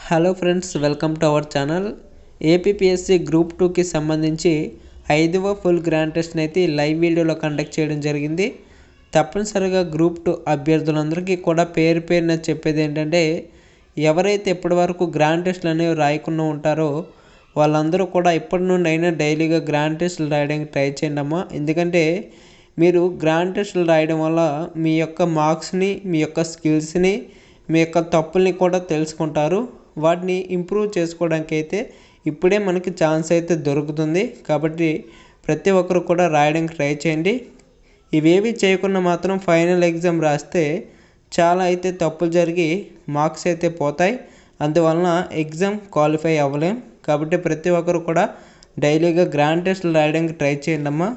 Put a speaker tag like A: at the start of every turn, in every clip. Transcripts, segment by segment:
A: hello friends welcome to our channel APPSC group టూకి సంబంధించి ఐదవ ఫుల్ గ్రాండ్ టెస్ట్ని అయితే ఈ లైవ్ వీడియోలో కండక్ట్ చేయడం జరిగింది తప్పనిసరిగా గ్రూప్ టూ అభ్యర్థులందరికీ కూడా పేరు పేరున చెప్పేది ఏంటంటే ఎవరైతే ఇప్పటివరకు గ్రాండ్ టెస్ట్లు అనేవి రాయకుండా ఉంటారో వాళ్ళందరూ కూడా ఇప్పటి నుండి అయినా డైలీగా గ్రాండ్ టెస్టులు రాయడానికి ట్రై చేయండి అమ్మా ఎందుకంటే మీరు గ్రాండ్ టెస్టులు రాయడం వల్ల మీ యొక్క మార్క్స్ని మీ యొక్క స్కిల్స్ని మీ యొక్క తప్పుల్ని కూడా తెలుసుకుంటారు వాటిని ఇంప్రూవ్ చేసుకోవడానికి అయితే ఇప్పుడే మనకి ఛాన్స్ అయితే దొరుకుతుంది కాబట్టి ప్రతి ఒక్కరు కూడా రాయడానికి ట్రై చేయండి ఇవేవి చేయకుండా మాత్రం ఫైనల్ ఎగ్జామ్ రాస్తే చాలా అయితే తప్పులు జరిగి మార్క్స్ అయితే పోతాయి అందువలన ఎగ్జామ్ క్వాలిఫై అవ్వలేం కాబట్టి ప్రతి ఒక్కరు కూడా డైలీగా గ్రాండ్ టెస్ట్లు రాయడానికి ట్రై చేయండి అమ్మా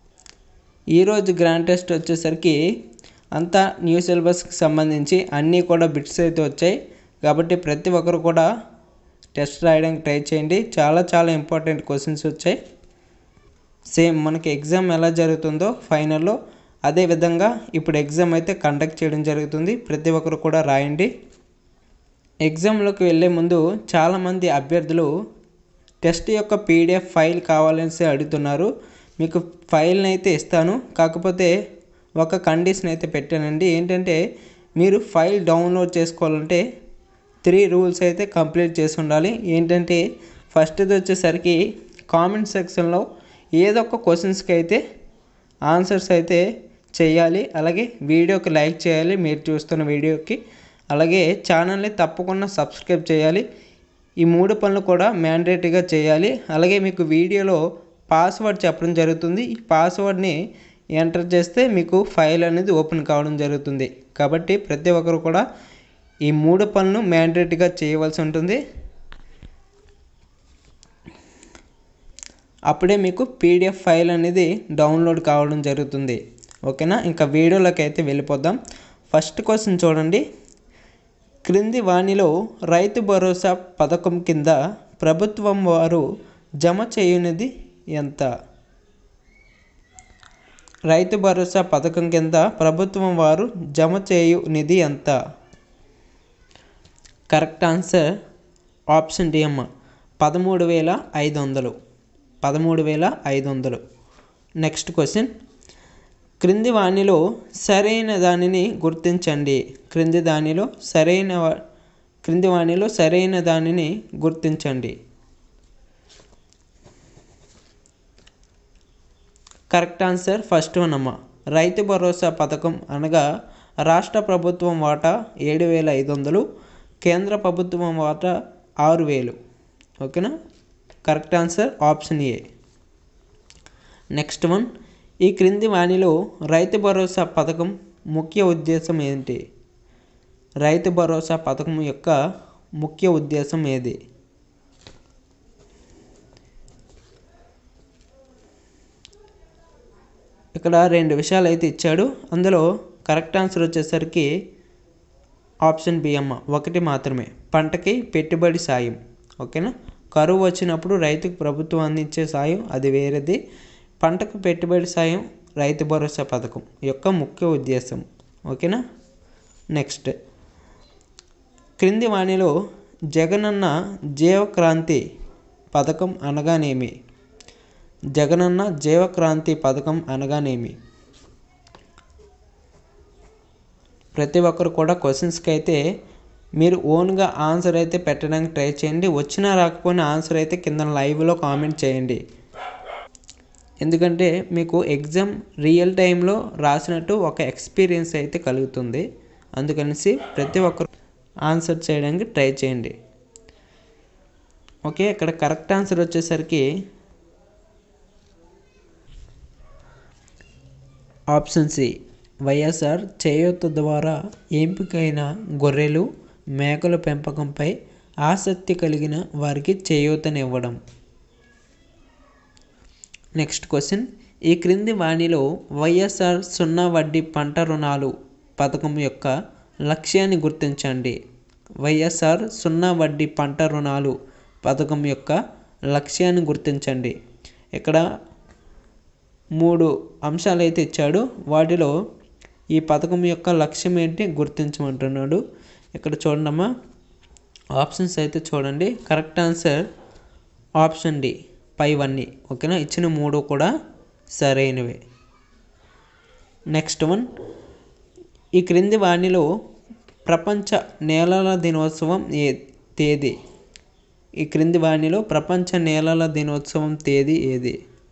A: ఈరోజు గ్రాండ్ టెస్ట్ వచ్చేసరికి అంతా న్యూ సిలబస్కి సంబంధించి అన్నీ కూడా బిట్స్ అయితే వచ్చాయి కాబట్టి ప్రతి ఒక్కరు కూడా టెస్ట్ రాయడానికి ట్రై చేయండి చాలా చాలా ఇంపార్టెంట్ క్వశ్చన్స్ వచ్చాయి సేమ్ మనకి ఎగ్జామ్ ఎలా జరుగుతుందో ఫైనల్లో అదే విధంగా ఇప్పుడు ఎగ్జామ్ అయితే కండక్ట్ చేయడం జరుగుతుంది ప్రతి ఒక్కరు కూడా రాయండి ఎగ్జామ్లోకి వెళ్ళే ముందు చాలామంది అభ్యర్థులు టెస్ట్ యొక్క పీడిఎఫ్ ఫైల్ కావాలనేసి అడుగుతున్నారు మీకు ఫైల్ని అయితే ఇస్తాను కాకపోతే ఒక కండిషన్ అయితే పెట్టానండి ఏంటంటే మీరు ఫైల్ డౌన్లోడ్ చేసుకోవాలంటే త్రీ రూల్స్ అయితే కంప్లీట్ చేసి ఉండాలి ఏంటంటే ఫస్ట్ది వచ్చేసరికి కామెంట్ సెక్షన్లో ఏదో ఒక క్వశ్చన్స్కి అయితే ఆన్సర్స్ అయితే చేయాలి అలాగే వీడియోకి లైక్ చేయాలి మీరు చూస్తున్న వీడియోకి అలాగే ఛానల్ని తప్పకుండా సబ్స్క్రైబ్ చేయాలి ఈ మూడు పనులు కూడా మ్యాండేటరీగా చేయాలి అలాగే మీకు వీడియోలో పాస్వర్డ్ చెప్పడం జరుగుతుంది ఈ పాస్వర్డ్ని ఎంటర్ చేస్తే మీకు ఫైల్ అనేది ఓపెన్ కావడం జరుగుతుంది కాబట్టి ప్రతి ఒక్కరు కూడా ఈ మూడు పనులు మ్యాండేటరీగా చేయవలసి ఉంటుంది అప్పుడే మీకు పీడిఎఫ్ ఫైల్ అనేది డౌన్లోడ్ కావడం జరుగుతుంది ఓకేనా ఇంకా వీడియోలోకి అయితే వెళ్ళిపోదాం ఫస్ట్ క్వశ్చన్ చూడండి క్రింది వాణిలో రైతు భరోసా పథకం కింద ప్రభుత్వం వారు జమ చేయనిది ఎంత రైతు భరోసా పథకం కింద ప్రభుత్వం వారు జమ చేయు నిధి ఎంత కరెక్ట్ ఆన్సర్ ఆప్షన్ డి అమ్మ పదమూడు వేల ఐదు వందలు పదమూడు వేల ఐదు వందలు నెక్స్ట్ క్వశ్చన్ క్రింది వాణిలో సరైన దానిని గుర్తించండి క్రింది దానిలో సరైన వా- క్రింది వాణిలో సరైన దానిని గుర్తించండి కరెక్ట్ ఆన్సర్ ఫస్ట్ వన్ అమ్మ రైతు భరోసా పథకం అనగా రాష్ట్ర ప్రభుత్వం వాటా ఏడు వేల ఐదు వందలు కేంద్ర ప్రభుత్వం వాటా ఆరు వేలు ఓకేనా correct answer option A next one ఈ క్రింది వాణిలో రైతు భరోసా పథకం ముఖ్య ఉద్దేశం ఏంటి రైతు భరోసా పథకం యొక్క ముఖ్య ఉద్దేశం ఏది ఇక్కడ రెండు విషయాలు అయితే ఇచ్చాడు అందులో కరెక్ట్ ఆన్సర్ వచ్చేసరికి ఆప్షన్ బి అమ్మ ఒకటి మాత్రమే పంటకి పెట్టుబడి సాయం ఓకేనా కరువు వచ్చినప్పుడు రైతుకు ప్రభుత్వం అందించే సాయం అది వేరేది పంటకు పెట్టుబడి సాయం రైతు భరోసా పథకం యొక్క ముఖ్య ఉద్దేశం ఓకేనా నెక్స్ట్ క్రింది వాణిలో జగనన్న జీవక్రాంతి పథకం అనగానేమి జగనన్న జీవక్రాంతి పథకం అనగానేమి ప్రతి ఒక్కరు కూడా క్వశ్చన్స్కి అయితే మీరు ఓన్గా ఆన్సర్ అయితే పెట్టడానికి ట్రై చేయండి వచ్చినా రాకపోయినా ఆన్సర్ అయితే కింద లైవ్లో కామెంట్ చేయండి ఎందుకంటే మీకు ఎగ్జామ్ రియల్ టైంలో రాసినట్టు ఒక ఎక్స్పీరియన్స్ అయితే కలుగుతుంది అందుకనేసి ప్రతి ఒక్కరు ఆన్సర్ చేయడానికి ట్రై చేయండి ఓకే ఇక్కడ కరెక్ట్ ఆన్సర్ వచ్చేసరికి ఆప్షన్ సి వైఎస్ఆర్ చేయూత ద్వారా ఎంపికైన గొర్రెలు మేకల పెంపకంపై ఆసక్తి కలిగిన వారికి చేయూతనివ్వడం నెక్స్ట్ క్వశ్చన్ ఈ క్రింది వాణిలో వైఎస్ఆర్ సున్నా వడ్డీ పంట రుణాలు పథకం యొక్క లక్ష్యాన్ని గుర్తించండి వైఎస్ఆర్ సున్నా వడ్డీ పంట రుణాలు పథకం యొక్క లక్ష్యాన్ని గుర్తించండి ఇక్కడ మూడు అంశాలు అయితే ఇచ్చాడు వాటిలో ఈ పథకం యొక్క లక్ష్యం ఏంటి గుర్తించమంటున్నాడు ఇక్కడ చూడమ్మా ఆప్షన్స్ అయితే చూడండి కరెక్ట్ ఆన్సర్ ఆప్షన్ డి పైవన్నీ ఓకేనా ఇచ్చిన మూడు కూడా సరైనవే నెక్స్ట్ వన్ ఈ క్రింది వాణిలో ప్రపంచ నేలల దినోత్సవం ఏ తేదీ ఈ క్రింది వాణిలో ప్రపంచ నేలల దినోత్సవం తేదీ ఏది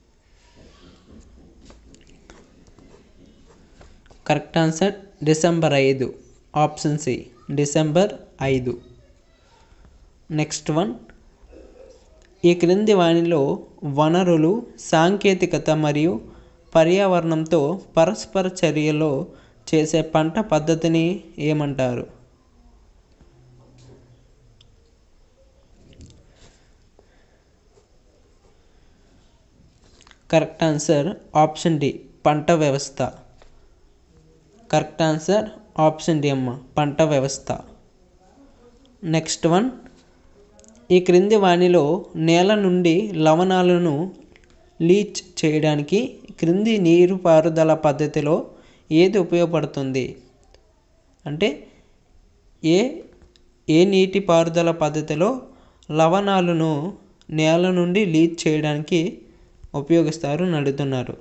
A: కరెక్ట్ ఆన్సర్ డిసెంబర్ ఐదు ఆప్షన్ సి డిసెంబర్ ఐదు నెక్స్ట్ వన్ ఈ క్రింది వాణిలో వనరులు సాంకేతికత మరియు పర్యావరణంతో పరస్పర చర్యలో చేసే పంట పద్ధతిని ఏమంటారు కరెక్ట్ ఆన్సర్ ఆప్షన్ డి పంట వ్యవస్థ కరెక్ట్ ఆన్సర్ ఆప్షన్ డి అమ్మ పంట వ్యవస్థ నెక్స్ట్ వన్ ఈ క్రింది వాణిలో నేల నుండి లవణాలను లీచ్ చేయడానికి క్రింది నీరుపారుదల పద్ధతిలో ఏది ఉపయోగపడుతుంది అంటే ఏ ఏ నీటిపారుదల పద్ధతిలో లవణాలను నేల నుండి లీచ్ చేయడానికి ఉపయోగిస్తారు నడుతున్నారు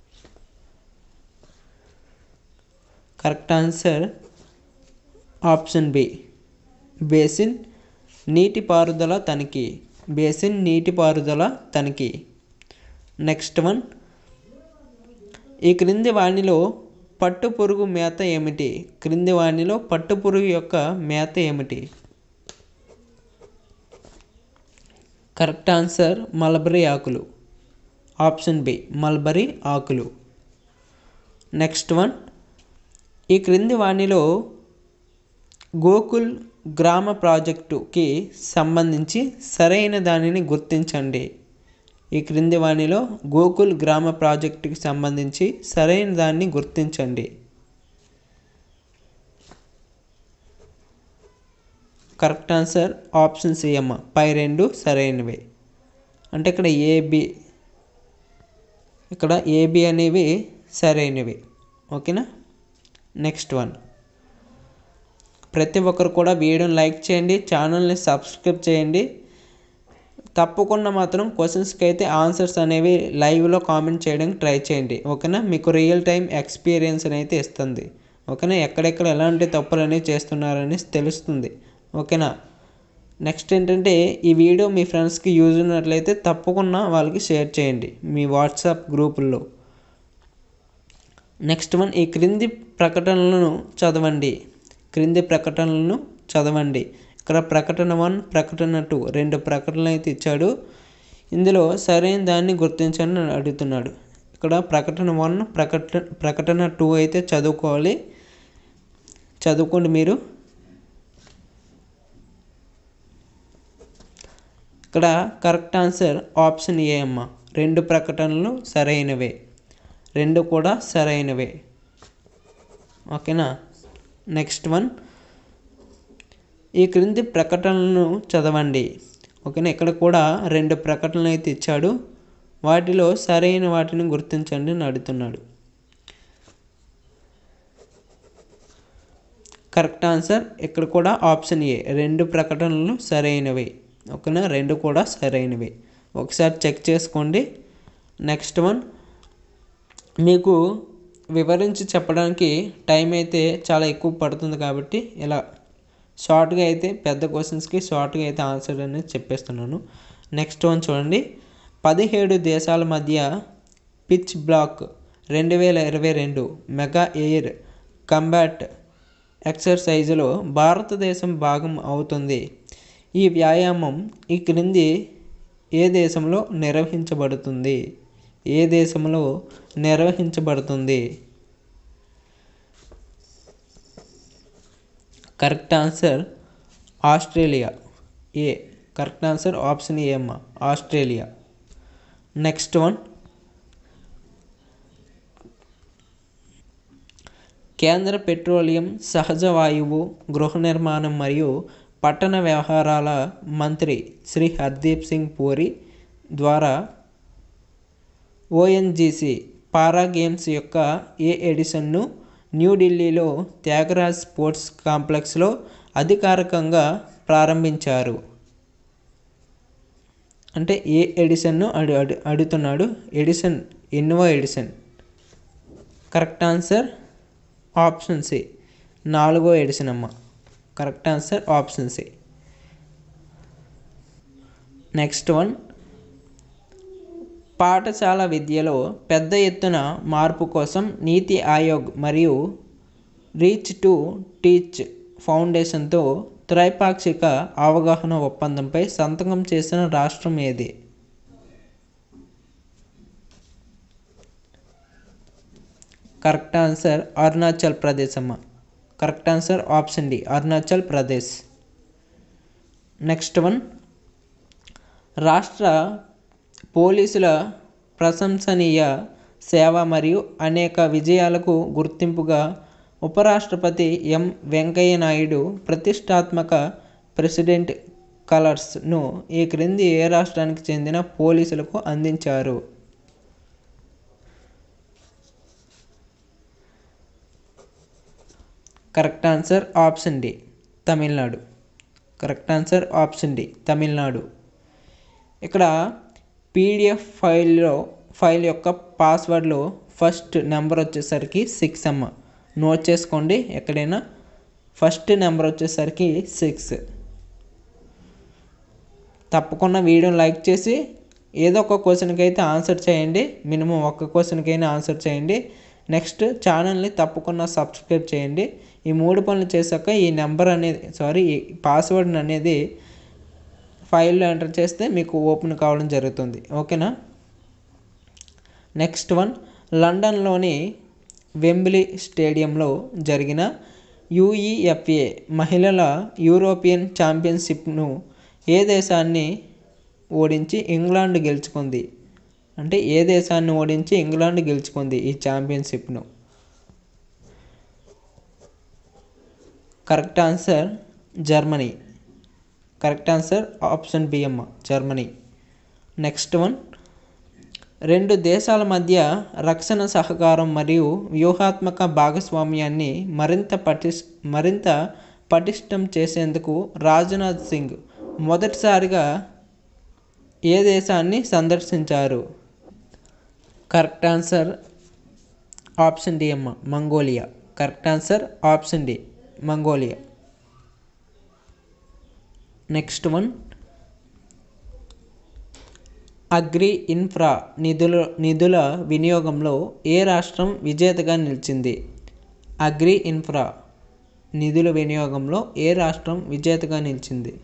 A: correct answer option B basin నీటిపారుదల తనిఖీ బేసిన్ నీటిపారుదల తనిఖీ నెక్స్ట్ వన్ ఈ క్రింది వాణిలో పట్టు పురుగు మేత ఏమిటి క్రింది వాణిలో పట్టు పురుగు యొక్క మేత ఏమిటి కరెక్ట్ ఆన్సర్ మల్బరీ ఆకులు ఆప్షన్ బి మల్బరీ ఆకులు నెక్స్ట్ వన్ ఈ క్రింది వాణిలో గోకుల్ గ్రామ ప్రాజెక్టుకి సంబంధించి సరైన దానిని గుర్తించండి ఈ క్రింది వాణిలో గోకుల్ గ్రామ ప్రాజెక్టుకి సంబంధించి సరైన దాన్ని గుర్తించండి కరెక్ట్ ఆన్సర్ ఆప్షన్ సి అమ్మ పై రెండు సరైనవే అంటే ఇక్కడ ఏబి ఇక్కడ ఏబి అనేవి సరైనవి ఓకేనా నెక్స్ట్ వన్ ప్రతి ఒక్కరు కూడా వీడియోని లైక్ చేయండి ఛానల్ని సబ్స్క్రైబ్ చేయండి తప్పకుండా మాత్రం క్వశ్చన్స్కి అయితే ఆన్సర్స్ అనేవి లైవ్లో కామెంట్ చేయడానికి ట్రై చేయండి ఓకేనా మీకు రియల్ టైం ఎక్స్పీరియన్స్ అయితే ఇస్తుంది ఓకేనా ఎక్కడెక్కడ ఎలాంటి తప్పులు అనేవి చేస్తున్నారని తెలుస్తుంది ఓకేనా నెక్స్ట్ ఏంటంటే ఈ వీడియో మీ ఫ్రెండ్స్కి యూజ్ ఉన్నట్లయితే తప్పకుండా వాళ్ళకి షేర్ చేయండి మీ వాట్సాప్ గ్రూపుల్లో నెక్స్ట్ వన్ ఈ క్రింది ప్రకటనలను చదవండి క్రింది ప్రకటనలను చదవండి ఇక్కడ ప్రకటన వన్ ప్రకటన టూ రెండు ప్రకటనలు అయితే ఇచ్చాడు ఇందులో సరైన దాన్ని గుర్తించని అడుగుతున్నాడు ఇక్కడ ప్రకటన వన్ ప్రకటన ప్రకటన టూ అయితే చదువుకోవాలి చదువుకోండి మీరు ఇక్కడ కరెక్ట్ ఆన్సర్ ఆప్షన్ ఏ అమ్మ రెండు ప్రకటనలు సరైనవే రెండు కూడా సరైనవే ఓకేనా నెక్స్ట్ వన్ ఈ క్రింది ప్రకటనలను చదవండి ఓకేనా ఇక్కడ కూడా రెండు ప్రకటనలు అయితే ఇచ్చాడు వాటిలో సరైన వాటిని గుర్తించండి అని అడుగుతున్నాడు కరెక్ట్ ఆన్సర్ ఇక్కడ కూడా ఆప్షన్ ఏ రెండు ప్రకటనలు సరైనవి ఓకేనా రెండు కూడా సరైనవి ఒకసారి చెక్ చేసుకోండి నెక్స్ట్ వన్ మీకు వివరించి చెప్పడానికి టైం అయితే చాలా ఎక్కువ పడుతుంది కాబట్టి ఇలా షార్ట్గా అయితే పెద్ద క్వశ్చన్స్కి షార్ట్గా అయితే ఆన్సర్ అనేది చెప్పేస్తున్నాను నెక్స్ట్ వన్ చూడండి పదిహేడు దేశాల మధ్య పిచ్ బ్లాక్ రెండు వేల ఇరవై రెండు మెగా ఎయిర్ కంబాట్ ఎక్సర్సైజులో భారతదేశం భాగం అవుతుంది ఈ వ్యాయామం ఈ క్రింది ఏ దేశంలో నిర్వహించబడుతుంది ఏ దేశంలో నిర్వహించబడుతుంది correct answer Australia A correct answer option A అమ్మ ఆస్ట్రేలియా నెక్స్ట్ వన్ కేంద్ర పెట్రోలియం సహజ వాయువు గృహ నిర్మాణం మరియు పట్టణ వ్యవహారాల మంత్రి శ్రీ హర్దీప్ సింగ్ పూరి ద్వారా ఓఎన్జీసీ పారా గేమ్స్ యొక్క ఏ ఎడిషన్ను న్యూఢిల్లీలో త్యాగరాజ్ స్పోర్ట్స్ కాంప్లెక్స్లో అధికారికంగా ప్రారంభించారు అంటే ఏ ఎడిసన్ను అడు అడు అడుగుతున్నాడు ఎడిసన్ ఎన్నో Edison correct answer option C నాలుగో ఎడిసన్ అమ్మ correct answer option C next one పాఠశాల విద్యలో పెద్ద ఎత్తున మార్పు కోసం నీతి ఆయోగ్ మరియు రీచ్ టు టీచ్ ఫౌండేషన్తో త్రైపాక్షిక అవగాహన ఒప్పందంపై సంతకం చేసిన రాష్ట్రం ఏది కరెక్ట్ ఆన్సర్ అరుణాచల్ ప్రదేశ్ అమ్మ correct answer option D Arunachal Pradesh next one రాష్ట్ర పోలీసుల ప్రశంసనీయ సేవ మరియు అనేక విజయాలకు గుర్తింపుగా ఉపరాష్ట్రపతి ఎం వెంకయ్య నాయుడు ప్రతిష్టాత్మక ప్రెసిడెంట్ కలర్స్ను ఈ క్రింది ఏ రాష్ట్రానికి చెందిన పోలీసులకు అందించారు correct answer option D Tamil Nadu correct answer option D Tamil Nadu ఇక్కడ పీడిఎఫ్ ఫైల్లో ఫైల్ యొక్క పాస్వర్డ్లో ఫస్ట్ నెంబర్ వచ్చేసరికి సిక్స్ అమ్మ నోట్ చేసుకోండి ఎక్కడైనా ఫస్ట్ నెంబర్ వచ్చేసరికి సిక్స్ తప్పకుండా వీడియోని లైక్ చేసి ఏదో ఒక క్వశ్చన్కి అయితే ఆన్సర్ చేయండి మినిమం ఒక్క క్వశ్చన్కైనా ఆన్సర్ చేయండి నెక్స్ట్ ఛానల్ని తప్పకుండా సబ్స్క్రైబ్ చేయండి ఈ మూడు పనులు చేశాక ఈ నెంబర్ అనేది సారీ ఈ పాస్వర్డ్ అనేది ఫైల్లో ఎంటర్ చేస్తే మీకు ఓపెన్ కావడం జరుగుతుంది ఓకేనా నెక్స్ట్ వన్ లండన్లోని వెంబ్లీ స్టేడియంలో జరిగిన యూఈఎఫ్ఏ మహిళల యూరోపియన్ ఛాంపియన్షిప్ను ఏ దేశాన్ని ఓడించి ఇంగ్లాండ్ గెలుచుకుంది అంటే ఏ దేశాన్ని ఓడించి ఇంగ్లాండ్ గెలుచుకుంది ఈ ఛాంపియన్షిప్ను correct answer Germany correct answer option B అమ్మ జర్మనీ నెక్స్ట్ వన్ రెండు దేశాల మధ్య రక్షణ సహకారం మరియు వ్యూహాత్మక భాగస్వామ్యాన్ని మరింత పటిష్ మరింత పటిష్టం చేసేందుకు రాజ్నాథ్ సింగ్ మొదటిసారిగా ఏ దేశాన్ని సందర్శించారు కరెక్ట్ ఆన్సర్ ఆప్షన్ డి అమ్మ Mongolia correct answer option D Mongolia next one agri infra నిధుల నిధుల వినియోగంలో ఏ రాష్ట్రం విజేతగా నిలిచింది అగ్రి ఇన్ఫ్రా నిధుల వినియోగంలో ఏ రాష్ట్రం విజేతగా నిలిచింది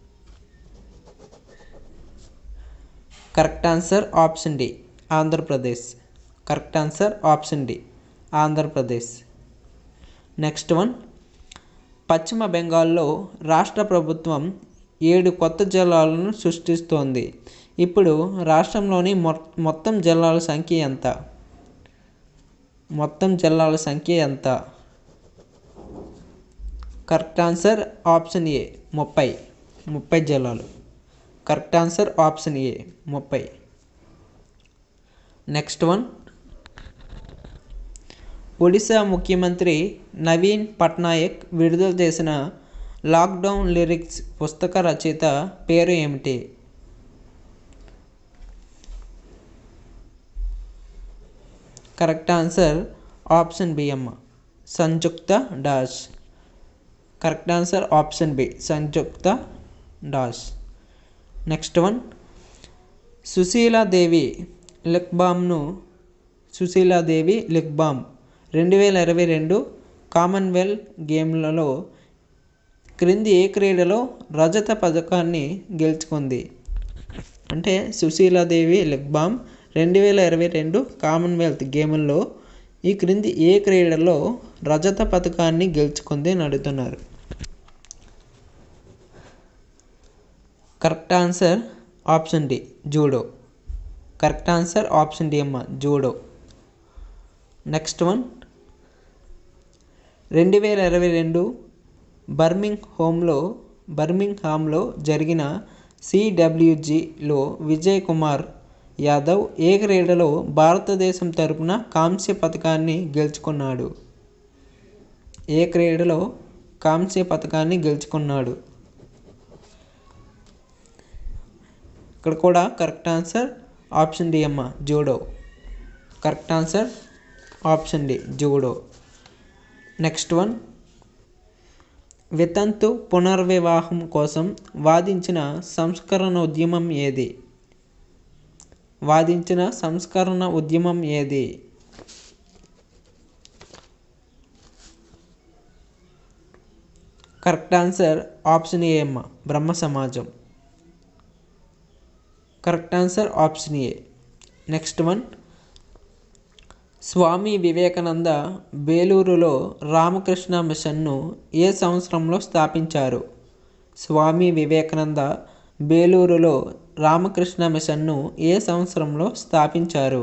A: correct answer option D Andhra Pradesh correct answer option D Andhra Pradesh next one పశ్చిమ బెంగాల్లో రాష్ట్ర ప్రభుత్వం ఏడు కొత్త జిల్లాలను సృష్టిస్తోంది ఇప్పుడు రాష్ట్రంలోని మొ మొత్తం జిల్లాల సంఖ్య ఎంత మొత్తం జిల్లాల సంఖ్య ఎంత కరెక్ట్ ఆన్సర్ ఆప్షన్ ఏ ముప్పై ముప్పై జిల్లాలు కరెక్ట్ ఆన్సర్ ఆప్షన్ ఏ ముప్పై నెక్స్ట్ వన్ ఒడిశా ముఖ్యమంత్రి నవీన్ పట్నాయక్ విడుదల చేసిన లాక్డౌన్ లిరిక్స్ పుస్తక రచయిత పేరు ఏమిటి కరెక్ట్ ఆన్సర్ ఆప్షన్ బి అమ్మ Samyukta dash correct answer option B Samyukta dash next one Sushila Devi లిక్బామ్ను సుశీలాదేవి లిక్బామ్ రెండు వేల ఇరవై రెండు కామన్వెల్త్ గేమ్లలో క్రింది ఏ క్రీడలో రజత పథకాన్ని గెలుచుకుంది అంటే సుశీలాదేవి లిక్బామ్ రెండు వేల ఇరవై రెండు కామన్వెల్త్ గేముల్లో ఈ క్రింది ఏ క్రీడలో రజత పథకాన్ని గెలుచుకుంది అని అడుగుతున్నారు correct answer option D judo correct answer option D అమ్మ జూడో నెక్స్ట్ వన్ రెండు వేల ఇరవై రెండు బర్మింగ్ హోమ్లో బర్మింగ్ హామ్లో జరిగిన సిడబ్ల్యూజిలో విజయ్ కుమార్ యాదవ్ ఏ క్రీడలో భారతదేశం తరపున కాంస్య పథకాన్ని గెలుచుకున్నాడు ఏ క్రీడలో కాంస్య పథకాన్ని గెలుచుకున్నాడు ఇక్కడ కూడా కరెక్ట్ ఆన్సర్ ఆప్షన్ డి అమ్మ judo correct answer option D judo next one వితంతు పునర్వివాహం కోసం వాదించిన సంస్కరణ ఉద్యమం ఏది వాదించిన సంస్కరణ ఉద్యమం ఏది కరెక్ట్ ఆన్సర్ ఆప్షన్ ఏ అమ్మ బ్రహ్మ సమాజం correct answer option A next one Swami Vivekananda బేలూరులో రామకృష్ణ మిషన్ను ఏ సంవత్సరంలో స్థాపించారు స్వామి వివేకానంద బేలూరులో రామకృష్ణ మిషన్ను ఏ సంవత్సరంలో స్థాపించారు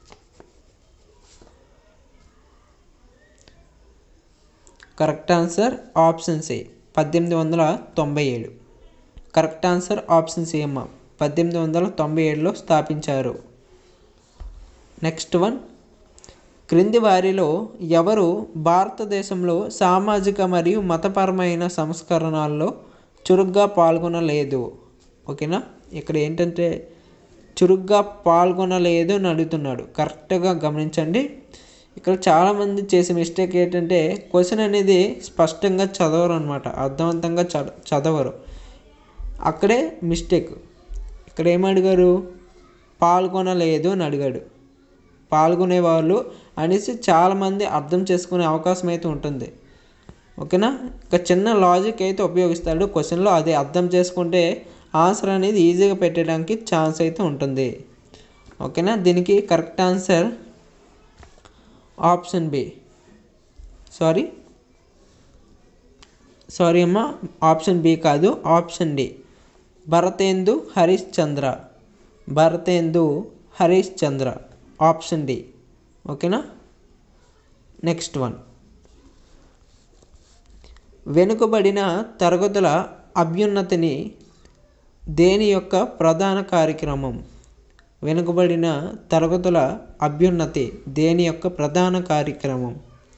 A: కరెక్ట్ ఆన్సర్ ఆప్షన్ సి పద్దెనిమిది వందల తొంభై ఏడు కరెక్ట్ ఆన్సర్ ఆప్షన్ సి అమ్మ పద్దెనిమిది వందల తొంభై ఏడులో స్థాపించారు నెక్స్ట్ వన్ క్రింది వారిలో ఎవరు భారతదేశంలో సామాజిక మరియు మతపరమైన సంస్కరణల్లో చురుగ్గా పాల్గొనలేదు ఓకేనా ఇక్కడ ఏంటంటే చురుగ్గా పాల్గొనలేదు అని అడుగుతున్నాడు కరెక్ట్గా గమనించండి ఇక్కడ చాలామంది చేసే మిస్టేక్ ఏంటంటే క్వశ్చన్ అనేది స్పష్టంగా చదవరు అనమాట అర్థవంతంగా చద చదవరు అక్కడే మిస్టేక్ ఇక్కడ ఏమడిగారు పాల్గొనలేదు అని అడిగాడు పాల్గొనే వాళ్ళు అనేసి చాలామంది అర్థం చేసుకునే అవకాశం అయితే ఉంటుంది ఓకేనా ఒక చిన్న లాజిక్ అయితే ఉపయోగిస్తాడు క్వశ్చన్లో అది అర్థం చేసుకుంటే ఆన్సర్ అనేది ఈజీగా పెట్టడానికి ఛాన్స్ అయితే ఉంటుంది ఓకేనా దీనికి correct answer option B sorry sorry అమ్మ ఆప్షన్ బి కాదు option D Bharatendu Harish Chandra Bharatendu Harish Chandra option D ఓకేనా నెక్స్ట్ వన్ వెనుకబడిన తరగతుల అభ్యున్నతిని దేని యొక్క ప్రధాన కార్యక్రమం వెనుకబడిన తరగతుల అభ్యున్నతి దేని యొక్క ప్రధాన కార్యక్రమం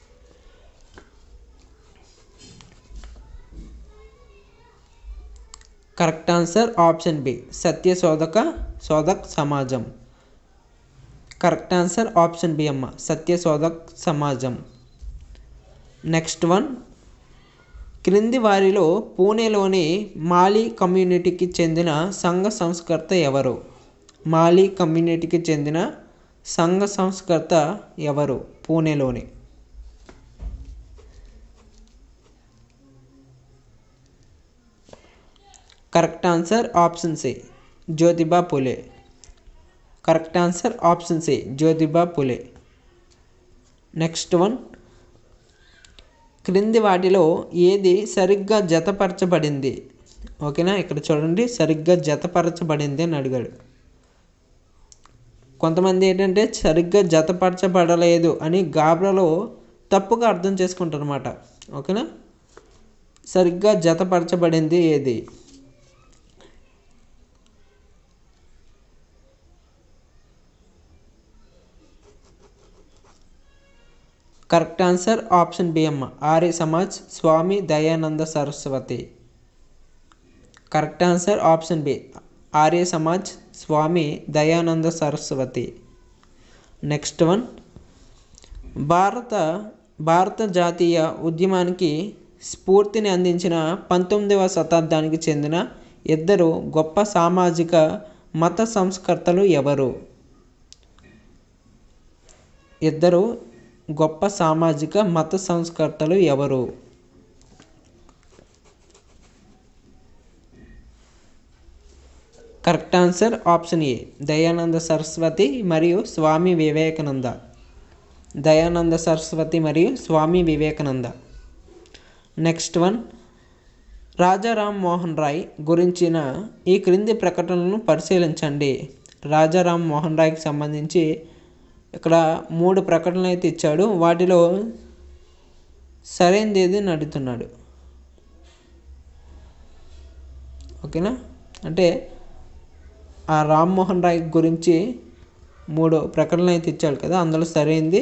A: correct answer option B Satya Shodhaka Shodhak సమాజం కరెక్ట్ ఆన్సర్ ఆప్షన్ బి అమ్మ సత్య శోధక్ సమాజం నెక్స్ట్ వన్ క్రింది వారిలో పూణేలోని మాలీ కమ్యూనిటీకి చెందిన సంఘ సంస్కర్త ఎవరు మాలీ కమ్యూనిటీకి చెందిన సంఘ సంస్కర్త ఎవరు పూణేలోని correct answer option C Jyotiba Phule correct answer option C Jyotiba Phule next one క్రింది వాటిలో ఏది సరిగ్గా జతపరచబడింది ఓకేనా ఇక్కడ చూడండి సరిగ్గా జతపరచబడింది అని అడిగాడు కొంతమంది ఏంటంటే సరిగ్గా జతపరచబడలేదు అని గాబ్రాలో తప్పుగా అర్థం చేసుకుంటారు అనమాట ఓకేనా సరిగ్గా జతపరచబడింది ఏది కరెక్ట్ ఆన్సర్ ఆప్షన్ బి అమ్మ Arya Samaj Swami Dayananda Saraswati correct answer option B Arya Samaj Swami Dayananda Saraswati next one భారత భారత జాతీయ ఉద్యమానికి స్ఫూర్తిని అందించిన పంతొమ్మిదవ శతాబ్దానికి చెందిన ఇద్దరు గొప్ప సామాజిక మత సంస్కర్తలు ఎవరు ఇద్దరు గొప్ప సామాజిక మత సంస్కర్తలు ఎవరు correct answer option A Dayananda Saraswati మరియు స్వామి వివేకానంద దయానంద సరస్వతి మరియు స్వామి వివేకానంద నెక్స్ట్ వన్ రాజారాం మోహన్ రాయ్ గురించిన ఈ క్రింది ప్రకటనలను పరిశీలించండి రాజారాం మోహన్ రాయ్కి సంబంధించి ఇక్కడ మూడు ప్రకటనలు అయితే ఇచ్చాడు వాటిలో సరైనది ఏది అని అడుగుతున్నాడు ఓకేనా అంటే ఆ రామ్మోహన్ రాయ్ గురించి మూడు ప్రకటనలు అయితే ఇచ్చాడు కదా అందులో సరైనది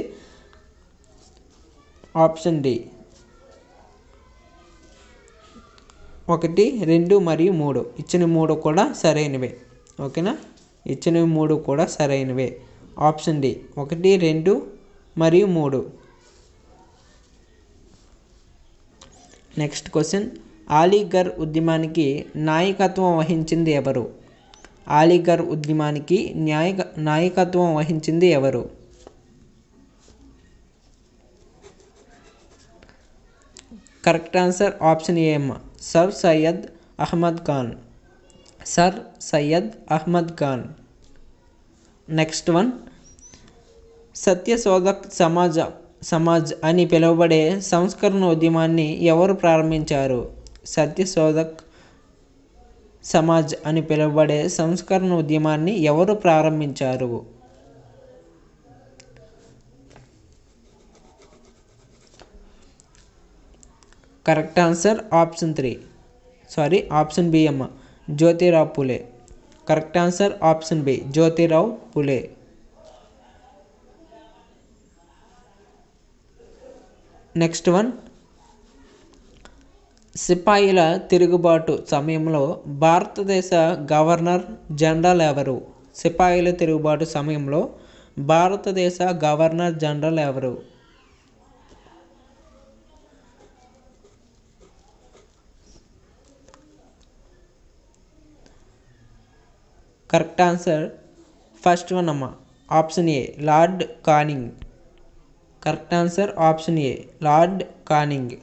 A: ఆప్షన్ డి ఒకటి రెండు మరియు మూడు ఇచ్చిన మూడు కూడా సరైనవే ఓకేనా ఇచ్చినవి మూడు కూడా సరైనవే ఆప్షన్ డి ఒకటి రెండు మరియు మూడు నెక్స్ట్ క్వశ్చన్ ఆలీగర్ ఉద్యమానికి నాయకత్వం వహించింది ఎవరు ఆలీగర్ ఉద్యమానికి న్యాయ నాయకత్వం వహించింది ఎవరు కరెక్ట్ ఆన్సర్ ఆప్షన్ ఏ అమ్మ sir Syed Ahmed Khan sir Syed Ahmed Khan next one Satyashodhak Samaja Samaj అని పిలువబడే సంస్కరణ ఉద్యమాన్ని ఎవరు ప్రారంభించారు సత్యశోధక్ సమాజ్ అని పిలువబడే సంస్కరణ ఉద్యమాన్ని ఎవరు ప్రారంభించారు correct answer option three sorry option B అమ్మ Jyotirao Phule correct answer option B Jyotirao Phule next one సిపాయిల తిరుగుబాటు సమయంలో భారతదేశ గవర్నర్ జనరల్ ఎవరు సిపాయిల తిరుగుబాటు సమయంలో భారతదేశ గవర్నర్ జనరల్ ఎవరు కరెక్ట్ ఆన్సర్ ఫస్ట్ వన్ అమ్మ option A Lord Canning correct answer option A Lord Canning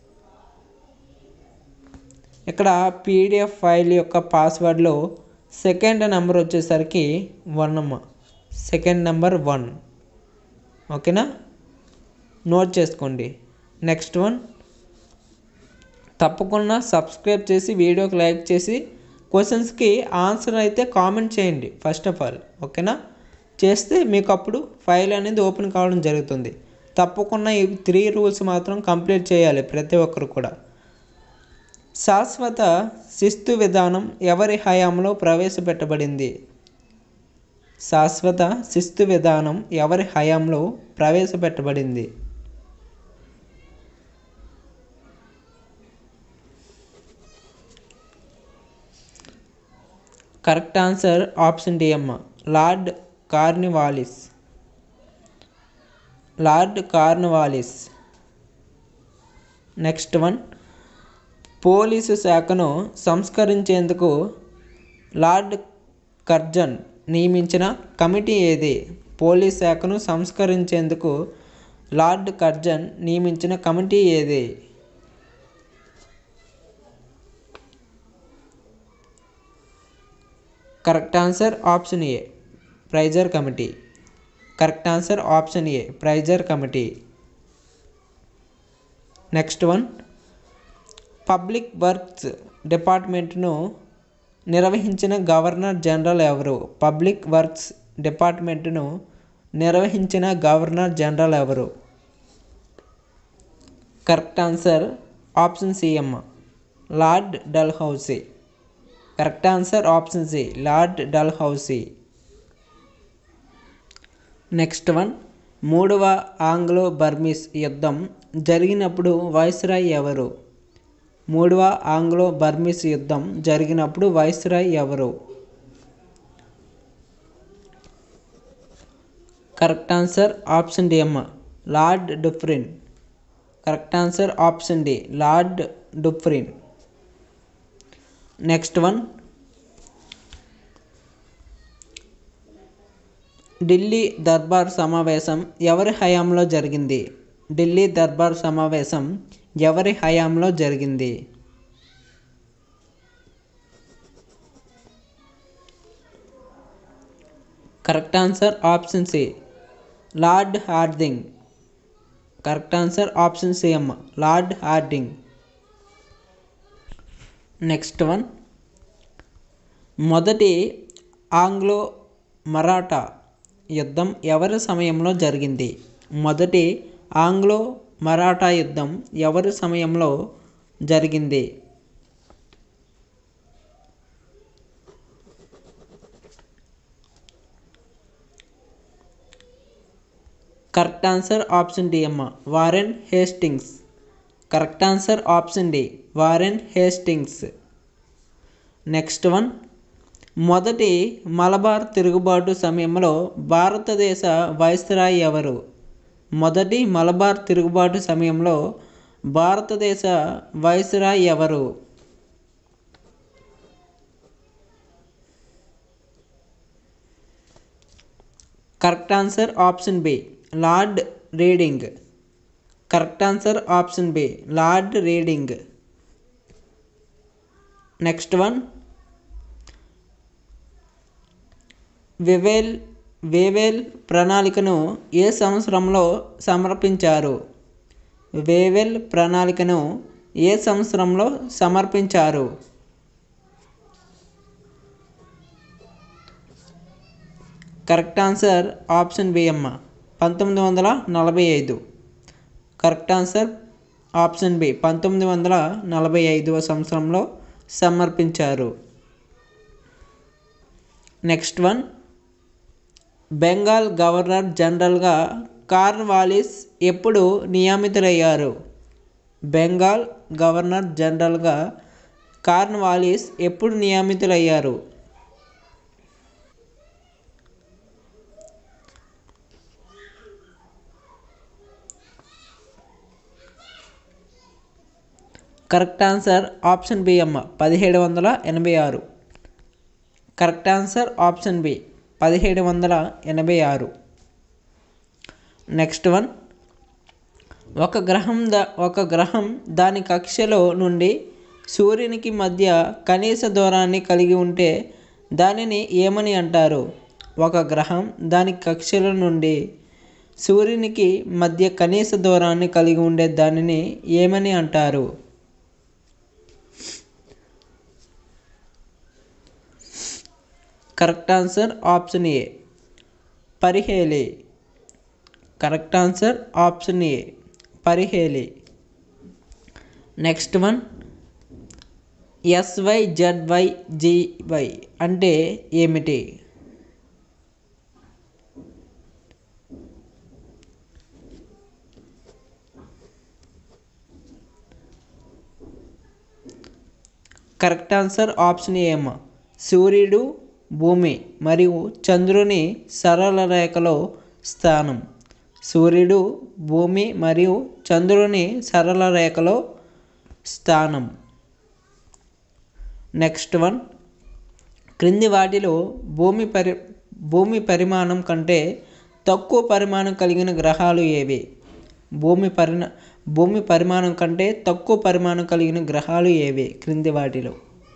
A: ఇక్కడ పీడిఎఫ్ ఫైల్ యొక్క పాస్వర్డ్లో సెకండ్ నెంబర్ వచ్చేసరికి వన్ అమ్మ సెకండ్ నెంబర్ వన్ ఓకేనా నోట్ చేసుకోండి నెక్స్ట్ వన్ తప్పకుండా సబ్స్క్రైబ్ చేసి వీడియోకి లైక్ చేసి క్వశ్చన్స్కి ఆన్సర్ అయితే కామెంట్ చేయండి ఫస్ట్ ఆఫ్ ఆల్ ఓకేనా చేస్తే మీకు అప్పుడు ఫైల్ అనేది ఓపెన్ కావడం జరుగుతుంది తప్పకుండా ఈ త్రీ రూల్స్ మాత్రం కంప్లీట్ చేయాలి ప్రతి ఒక్కరు కూడా శాశ్వత శిస్తు విధానం ఎవరి హయాంలో ప్రవేశపెట్టబడింది శాశ్వత శిస్తు విధానం ఎవరి హయాంలో ప్రవేశపెట్టబడింది కరెక్ట్ ఆన్సర్ ఆప్షన్ డి అమ్మ Lord Cornwallis Lord Cornwallis next one police శాఖను సంస్కరించేందుకు లార్డ్ కర్జన్ నియమించిన కమిటీ ఏది పోలీస్ శాఖను సంస్కరించేందుకు లార్డ్ కర్జన్ నియమించిన కమిటీ ఏది correct answer option A Fraser committee correct answer option A Fraser committee next one public works డిపార్ట్మెంట్ను నిర్వహించిన గవర్నర్ జనరల్ ఎవరు పబ్లిక్ వర్క్స్ డిపార్ట్మెంట్ను నిర్వహించిన గవర్నర్ జనరల్ ఎవరు కరెక్ట్ ఆన్సర్ ఆప్షన్ సి అమ్మ Lord Dalhousie correct answer option C Lord Dalhousie next one మూడవ Anglo Burmese యుద్ధం జరిగినప్పుడు వైస్రాయ్ ఎవరు మూడవ ఆంగ్లో బర్మీస్ యుద్ధం జరిగినప్పుడు వైస్రాయ్ ఎవరు కరెక్ట్ ఆన్సర్ ఆప్షన్ డి అమ్మ Lord Dufferin correct answer option D Lord Dufferin next one Delhi Durbar సమావేశం ఎవరి హయాంలో జరిగింది ఢిల్లీ దర్బార్ సమావేశం ఎవరి హయాంలో జరిగింది correct answer option C Lord Hardinge correct answer option C అమ్మ లార్డ్ హార్డింగ్ నెక్స్ట్ వన్ మొదటి ఆంగ్లో మరాఠా యుద్ధం ఎవరి సమయంలో జరిగింది మొదటి ఆంగ్లో మరాఠా యుద్ధం ఎవరి సమయంలో జరిగింది కరెక్ట్ ఆన్సర్ ఆప్షన్ డి అమ్మ Warren Hastings correct answer option D Warren Hastings next one మొదటి మలబార్ తిరుగుబాటు సమయంలో భారతదేశ వైస్రాయ్ ఎవరు మొదటి మలబార్ తిరుగుబాటు సమయంలో భారతదేశ వైస్రాయ్ ఎవరు correct answer option B Lord Reading correct answer option B Lord Reading next one Wavell Wavell ప్రణాళికను ఏ సంవత్సరంలో సమర్పించారు వేవెల్ ప్రణాళికను ఏ సంవత్సరంలో సమర్పించారు కరెక్ట్ ఆన్సర్ ఆప్షన్ బి అమ్మ పంతొమ్మిది వందల నలభై ఐదు కరెక్ట్ ఆన్సర్ ఆప్షన్ బి పంతొమ్మిది వందల నలభై ఐదవ సంవత్సరంలో సమర్పించారు నెక్స్ట్ వన్ బెంగాల్ గవర్నర్ జనరల్గా కార్న్వాలిస్ ఎప్పుడు నియమితులయ్యారు బెంగాల్ గవర్నర్ జనరల్గా కార్న్వాలిస్ ఎప్పుడు నియమితులయ్యారు కరెక్ట్ ఆన్సర్ ఆప్షన్ బి అమ్మ పదిహేడు వందల ఎనభై ఆరు కరెక్ట్ ఆన్సర్ ఆప్షన్ బి పదిహేడు వందల ఎనభై ఆరు నెక్స్ట్ వన్ ఒక గ్రహం ద ఒక గ్రహం దాని కక్షలో నుండి సూర్యునికి మధ్య కనీస దూరాన్ని కలిగి ఉంటే దానిని ఏమని అంటారు ఒక గ్రహం దాని కక్షల నుండి సూర్యునికి మధ్య కనీస దూరాన్ని కలిగి ఉండే దానిని ఏమని అంటారు కరెక్ట్ ఆన్సర్ ఆప్షన్ ఏ పరిహేలి కరెక్ట్ ఆన్సర్ ఆప్షన్ ఏ పరిహేలి next one S Y Z Y G Y అంటే ఏమిటి కరెక్ట్ ఆన్సర్ ఆప్షన్ ఏ అమ్మ సూర్యుడు భూమి మరియు చంద్రుని సరళ రేఖలో స్థానం సూర్యుడు భూమి మరియు చంద్రుని సరళ రేఖలో స్థానం నెక్స్ట్ వన్ క్రింది వాటిలో భూమి పరి భూమి పరిమాణం కంటే తక్కువ పరిమాణం కలిగిన గ్రహాలు ఏవి భూమి పరిణ భూమి పరిమాణం కంటే తక్కువ పరిమాణం కలిగిన గ్రహాలు ఏవి క్రింది వాటిలో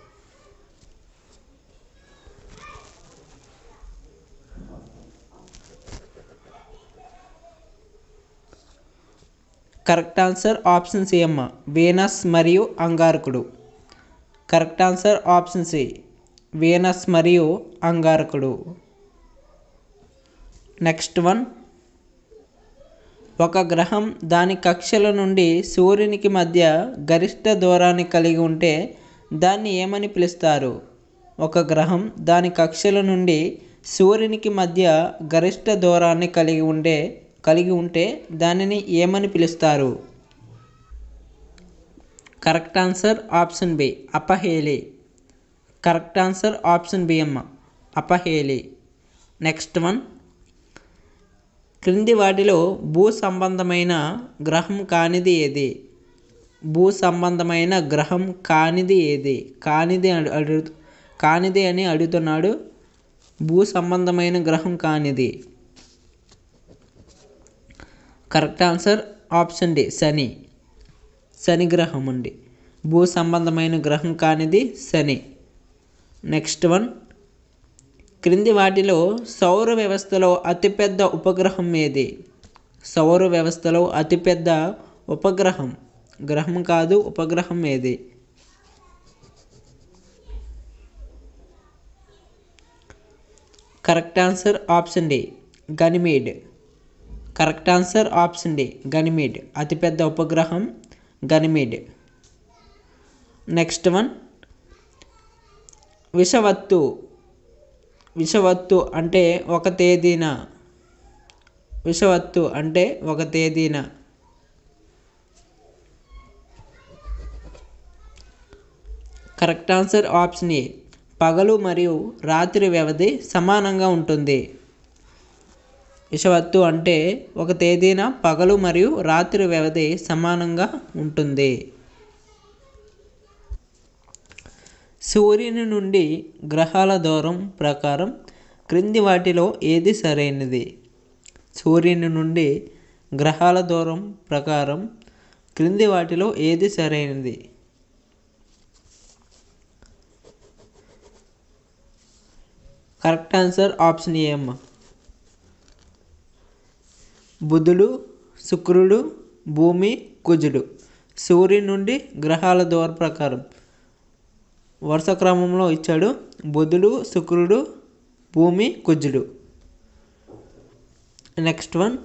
A: కరెక్ట్ ఆన్సర్ ఆప్షన్ సి అమ్మ వీనస్ మరియు అంగారకుడు correct answer option C Venus మరియు అంగారకుడు నెక్స్ట్ వన్ ఒక గ్రహం దాని కక్షల నుండి సూర్యునికి మధ్య గరిష్ట దూరాన్ని కలిగి ఉంటే దాన్ని ఏమని పిలుస్తారు ఒక గ్రహం దాని కక్షల నుండి సూర్యునికి మధ్య గరిష్ట దూరాన్ని కలిగి ఉండే కలిగి ఉంటే దానిని ఏమని పిలుస్తారు కరెక్ట్ ఆన్సర్ ఆప్షన్ బి అపహేలి కరెక్ట్ ఆన్సర్ ఆప్షన్ బి అమ్మ అపహేలి నెక్స్ట్ వన్ క్రింది వాటిలో భూ సంబంధమైన గ్రహం కానిది ఏది భూ సంబంధమైన గ్రహం కానిది ఏది కానిది అడు అడు కానిది అని అడుగుతున్నాడు భూ సంబంధమైన గ్రహం కానిది కరెక్ట్ ఆన్సర్ ఆప్షన్ డి శని శని గ్రహం అండి భూ సంబంధమైన గ్రహం కానిది శని నెక్స్ట్ వన్ క్రింది వాటిలో సౌర వ్యవస్థలో అతిపెద్ద ఉపగ్రహం ఏది సౌర వ్యవస్థలో అతిపెద్ద ఉపగ్రహం గ్రహం కాదు ఉపగ్రహం ఏది correct answer option D Ganymede correct answer option D Ganymede అతిపెద్ద ఉపగ్రహం గనిమీడ్ నెక్స్ట్ వన్ విషవత్తు విషవత్తు అంటే ఒక తేదీన విషవత్తు అంటే ఒక తేదీన కరెక్ట్ ఆన్సర్ ఆప్షన్ ఏ పగలు మరియు రాత్రి వ్యవధి సమానంగా ఉంటుంది విషవత్తు అంటే ఒక తేదీన పగలు మరియు రాత్రి వ్యవధి సమానంగా ఉంటుంది సూర్యుని నుండి గ్రహాల దూరం ప్రకారం క్రింది వాటిలో ఏది సరైనది సూర్యుని నుండి గ్రహాల దూరం ప్రకారం క్రింది వాటిలో ఏది సరైనది కరెక్ట్ ఆన్సర్ ఆప్షన్ ఏ అమ్మ బుధుడు శుక్రుడు భూమి కుజుడు సూర్యుని నుండి గ్రహాల దూర ప్రకారం వరుస క్రమంలో ఇచ్చాడు బుధుడు శుక్రుడు భూమి కుజుడు నెక్స్ట్ వన్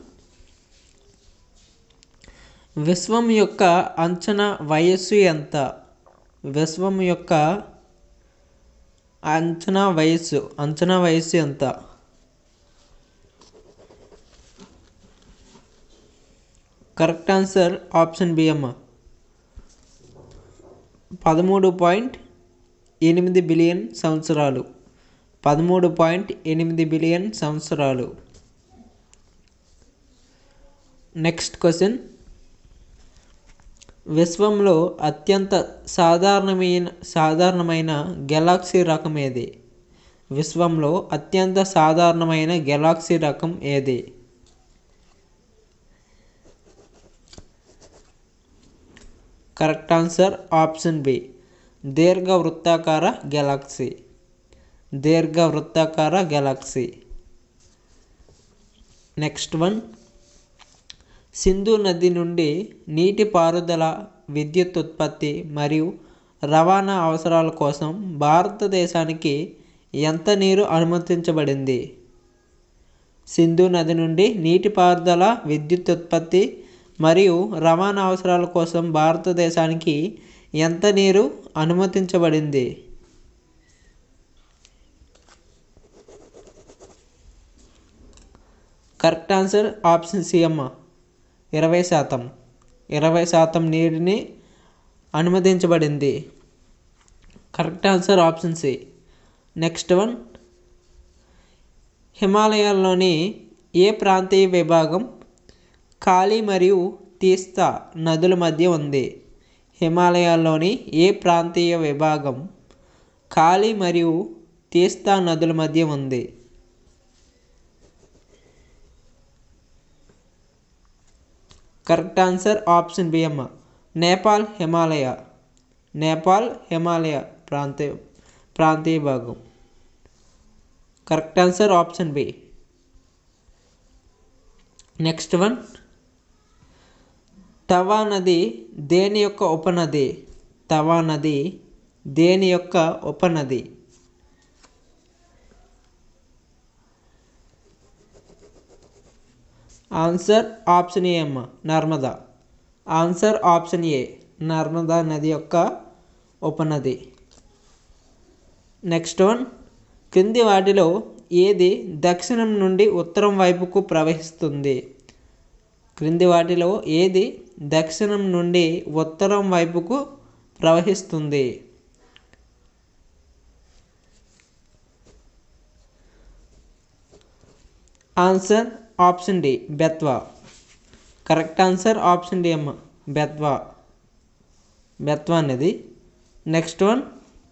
A: విశ్వం యొక్క అంచనా వయస్సు ఎంత విశ్వం యొక్క అంచనా వయస్సు అంచనా వయస్సు ఎంత కరెక్ట్ ఆన్సర్ ఆప్షన్ బి అమ్మ పదమూడు పాయింట్ ఎనిమిది బిలియన్ సంవత్సరాలు పదమూడు పాయింట్ ఎనిమిది బిలియన్ సంవత్సరాలు నెక్స్ట్ క్వశ్చన్ విశ్వంలో అత్యంత సాధారణమైన సాధారణమైన గెలాక్సీ రకం ఏది విశ్వంలో అత్యంత సాధారణమైన గెలాక్సీ రకం ఏది కరెక్ట్ ఆన్సర్ ఆప్షన్ బి దీర్ఘ వృత్తాకార గెలాక్సీ దీర్ఘ వృత్తాకార గెలాక్సీ నెక్స్ట్ వన్ సింధు నది నుండి నీటి పారుదల విద్యుత్ ఉత్పత్తి మరియు రవాణా అవసరాల కోసం భారతదేశానికి ఎంత నీరు అనుమతించబడింది సింధు నది నుండి నీటిపారుదల విద్యుత్ ఉత్పత్తి మరియు రవాణా అవసరాల కోసం భారతదేశానికి ఎంత నీరు అనుమతించబడింది కరెక్ట్ ఆన్సర్ ఆప్షన్ సి అమ్మ ఇరవై శాతం ఇరవై శాతం నీటిని అనుమతించబడింది correct answer option C next one హిమాలయాల్లోని ఏ ప్రాంతీయ విభాగం కాళీ మరియు తీస్తా నదుల మధ్య ఉంది హిమాలయాల్లోని ఏ ప్రాంతీయ విభాగం కాళీ మరియు తీస్తా నదుల మధ్య ఉంది కరెక్ట్ ఆన్సర్ ఆప్షన్ బి అమ్మ నేపాల్ హిమాలయ నేపాల్ హిమాలయ ప్రాంతీయ ప్రాంతీయ భాగం correct answer option B next one Tawa నది దేని యొక్క ఉపనది తవా నది దేని యొక్క ఉపనది ఆన్సర్ ఆప్షన్ ఏ అమ్మ Narmada answer option A Narmada నది యొక్క ఉపనది నెక్స్ట్ వన్ క్రింది వాటిలో ఏది దక్షిణం నుండి ఉత్తరం వైపుకు ప్రవహిస్తుంది క్రింది వాటిలో ఏది దక్షిణం నుండి ఉత్తరం వైపుకు ప్రవహిస్తుంది answer option D Betwa correct answer option D అమ్మ బెత్వా బెత్వా అనేది నెక్స్ట్ వన్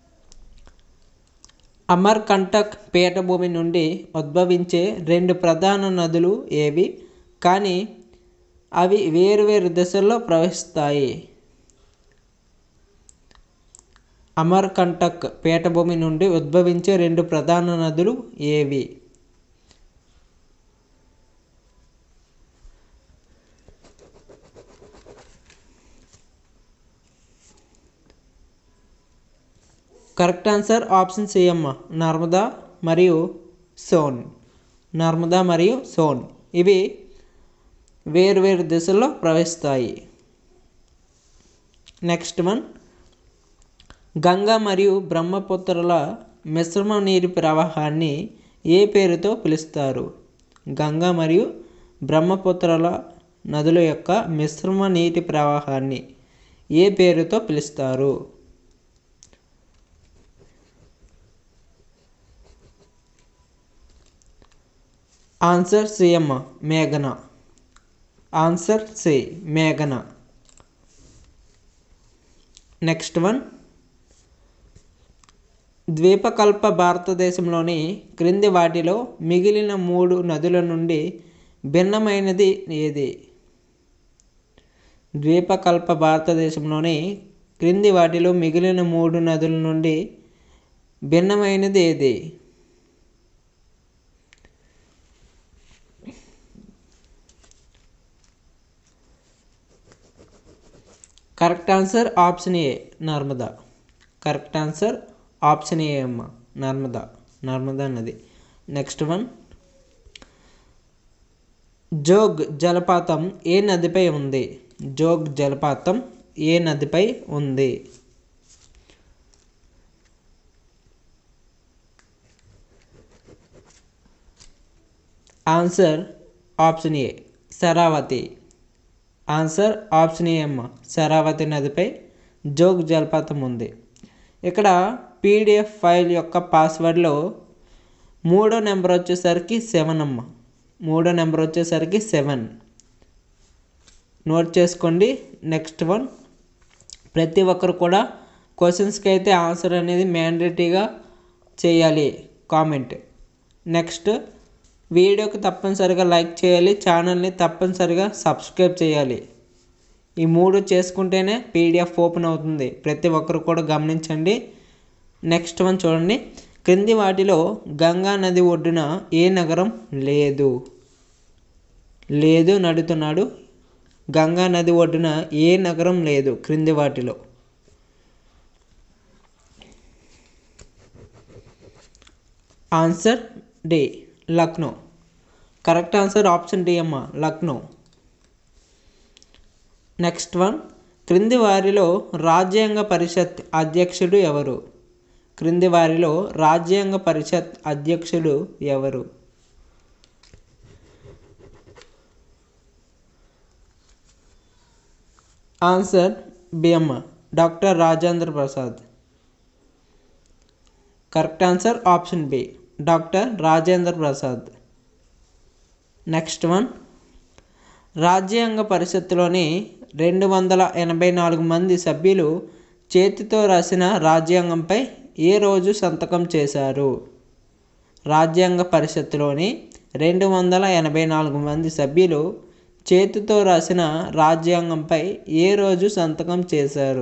A: అమర్కంటక్ పీఠభూమి నుండి ఉద్భవించే రెండు ప్రధాన నదులు ఏవి కానీ అవి వేరువేరు దిశల్లో ప్రవహిస్తాయి అమర్కంటక్ పీఠభూమి నుండి ఉద్భవించే రెండు ప్రధాన నదులు ఏవి కరెక్ట్ ఆన్సర్ ఆప్షన్ సి అమ్మ నర్మదా మరియు సోన్ నర్మదా మరియు సోన్ ఇవి వేరువేరు దిశల్లో ప్రవహిస్తాయి నెక్స్ట్ వన్ గంగా మరియు బ్రహ్మపుత్రుల మిశ్రమ నీటి ప్రవాహాన్ని ఏ పేరుతో పిలుస్తారు గంగా మరియు బ్రహ్మపుత్రుల నదుల యొక్క మిశ్రమ నీటి ప్రవాహాన్ని ఏ పేరుతో పిలుస్తారు ఆన్సర్ సి అమ్మ మేఘన ఆన్సర్ సి మేఘన నెక్స్ట్ వన్ ద్వీపకల్ప భారతదేశంలోని క్రింది వాటిలో మిగిలిన మూడు నదుల నుండి భిన్నమైనది ఏది ద్వీపకల్ప భారతదేశంలోని క్రింది వాటిలో మిగిలిన మూడు నదుల నుండి భిన్నమైనది ఏది correct answer option A Narmada correct answer option A అమ్మ నర్మదా నర్మదా నది నెక్స్ట్ వన్ జోగ్ జలపాతం ఏ నదిపై ఉంది జోగ్ జలపాతం ఏ నదిపై ఉంది answer option A Sharavathi answer option A అమ్మ శరావతి నదిపై జోగ్ జలపాతం ఉంది ఇక్కడ పీడిఎఫ్ ఫైల్ యొక్క పాస్వర్డ్లో మూడో నెంబర్ వచ్చేసరికి సెవెన్ అమ్మ మూడో నెంబర్ వచ్చేసరికి సెవెన్ నోట్ చేసుకోండి నెక్స్ట్ వన్ ప్రతి ఒక్కరు కూడా క్వశ్చన్స్కి అయితే ఆన్సర్ అనేది మ్యాండేటరీగా చేయాలి కామెంట్ నెక్స్ట్ వీడియోకి తప్పనిసరిగా లైక్ చేయాలి ఛానల్ని తప్పనిసరిగా సబ్స్క్రైబ్ చేయాలి ఈ మూడు చేసుకుంటేనే పీడిఎఫ్ ఓపెన్ అవుతుంది ప్రతి ఒక్కరు కూడా గమనించండి నెక్స్ట్ వన్ చూడండి క్రింది వాటిలో గంగా నది ఒడ్డున ఏ నగరం లేదు లేదు నడుతున్నాడు గంగా నది ఒడ్డున ఏ నగరం లేదు క్రింది వాటిలో answer D Lucknow correct answer option D అమ్మ లక్నో నెక్స్ట్ వన్ క్రింది వారిలో రాజ్యాంగ పరిషత్ అధ్యక్షుడు ఎవరు క్రింది వారిలో రాజ్యాంగ పరిషత్ అధ్యక్షుడు ఎవరు ఆన్సర్ బిఎమ్మ doctor Rajendra Prasad correct answer option B doctor Rajendra Prasad next one రాజ్యాంగ పరిషత్తులోని రెండు వందల ఎనభై నాలుగు మంది సభ్యులు చేతితో రాసిన రాజ్యాంగంపై ఏ రోజు సంతకం చేశారు రాజ్యాంగ పరిషత్తులోని రెండు వందల ఎనభై నాలుగు మంది సభ్యులు చేతితో రాసిన రాజ్యాంగంపై ఏ రోజు సంతకం చేశారు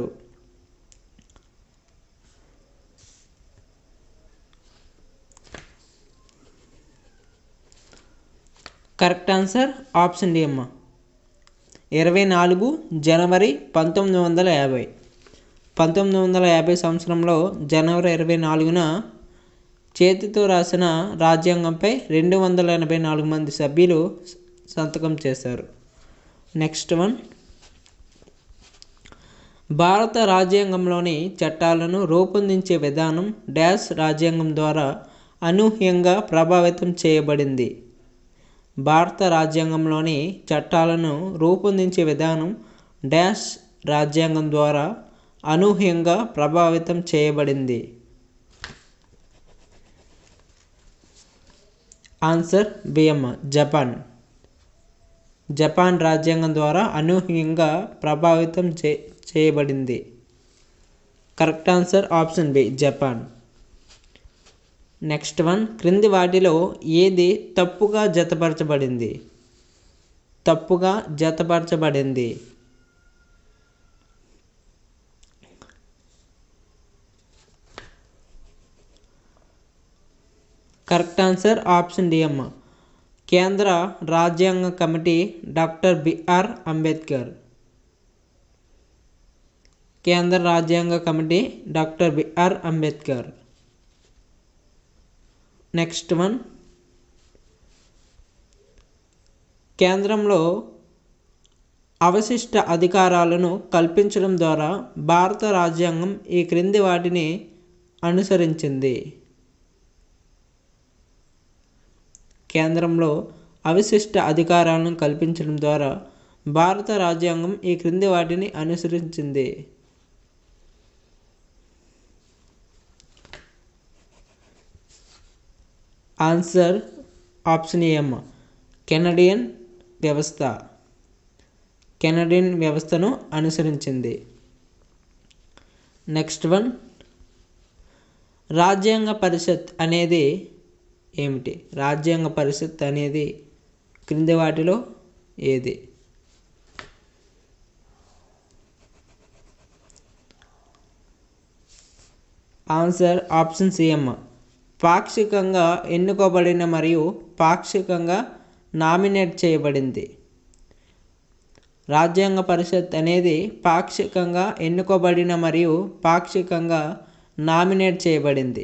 A: కరెక్ట్ ఆన్సర్ ఆప్షన్ డి అమ్మ ఇరవై నాలుగు జనవరి పంతొమ్మిది వందల యాభై పంతొమ్మిది వందల యాభై సంవత్సరంలో జనవరి ఇరవై నాలుగున చేతితో రాసిన రాజ్యాంగంపై రెండు వందల ఎనభై నాలుగు మంది సభ్యులు సంతకం చేశారు నెక్స్ట్ వన్ భారత రాజ్యాంగంలోని చట్టాలను రూపొందించే విధానం డాష్ రాజ్యాంగం ద్వారా అనూహ్యంగా ప్రభావితం చేయబడింది భారత రాజ్యాంగంలోని చట్టాలను రూపొందించే విధానం డాష్ రాజ్యాంగం ద్వారా అనూహ్యంగా ప్రభావితం చేయబడింది ఆన్సర్ బిఎమ్మ జపాన్ జపాన్ రాజ్యాంగం ద్వారా అనూహ్యంగా ప్రభావితం చే చేయబడింది correct answer option B Japan next one క్రింది వాటిలో ఏది తప్పుగా జతపరచబడింది తప్పుగా జతపరచబడింది కరెక్ట్ ఆన్సర్ ఆప్షన్ డి అమ్మ కేంద్ర రాజ్యాంగ కమిటీ డాక్టర్ బిఆర్ అంబేద్కర్ కేంద్ర రాజ్యాంగ committee doctor B R Ambedkar next one కేంద్రంలో అవశిష్ట అధికారాలను కల్పించడం ద్వారా భారత రాజ్యాంగం ఈ క్రింది వాటిని అనుసరించింది కేంద్రంలో అవిశిష్ట అధికారాలను కల్పించడం ద్వారా భారత రాజ్యాంగం ఈ క్రింది వాటిని అనుసరించింది ఆన్సర్ ఆప్షన్ ఎం కెనడియన్ వ్యవస్థ కెనడియన్ వ్యవస్థను అనుసరించింది నెక్స్ట్ వన్ రాజ్యాంగ పరిషత్ అనేది ఏమిటి రాజ్యాంగ పరిషత్ అనేది క్రింది వాటిలో ఏది ఆన్సర్ ఆప్షన్ సిఎం పాక్షికంగా ఎన్నుకోబడిన మరియు పాక్షికంగా నామినేట్ చేయబడింది రాజ్యాంగ పరిషత్ అనేది పాక్షికంగా ఎన్నుకోబడిన మరియు పాక్షికంగా నామినేట్ చేయబడింది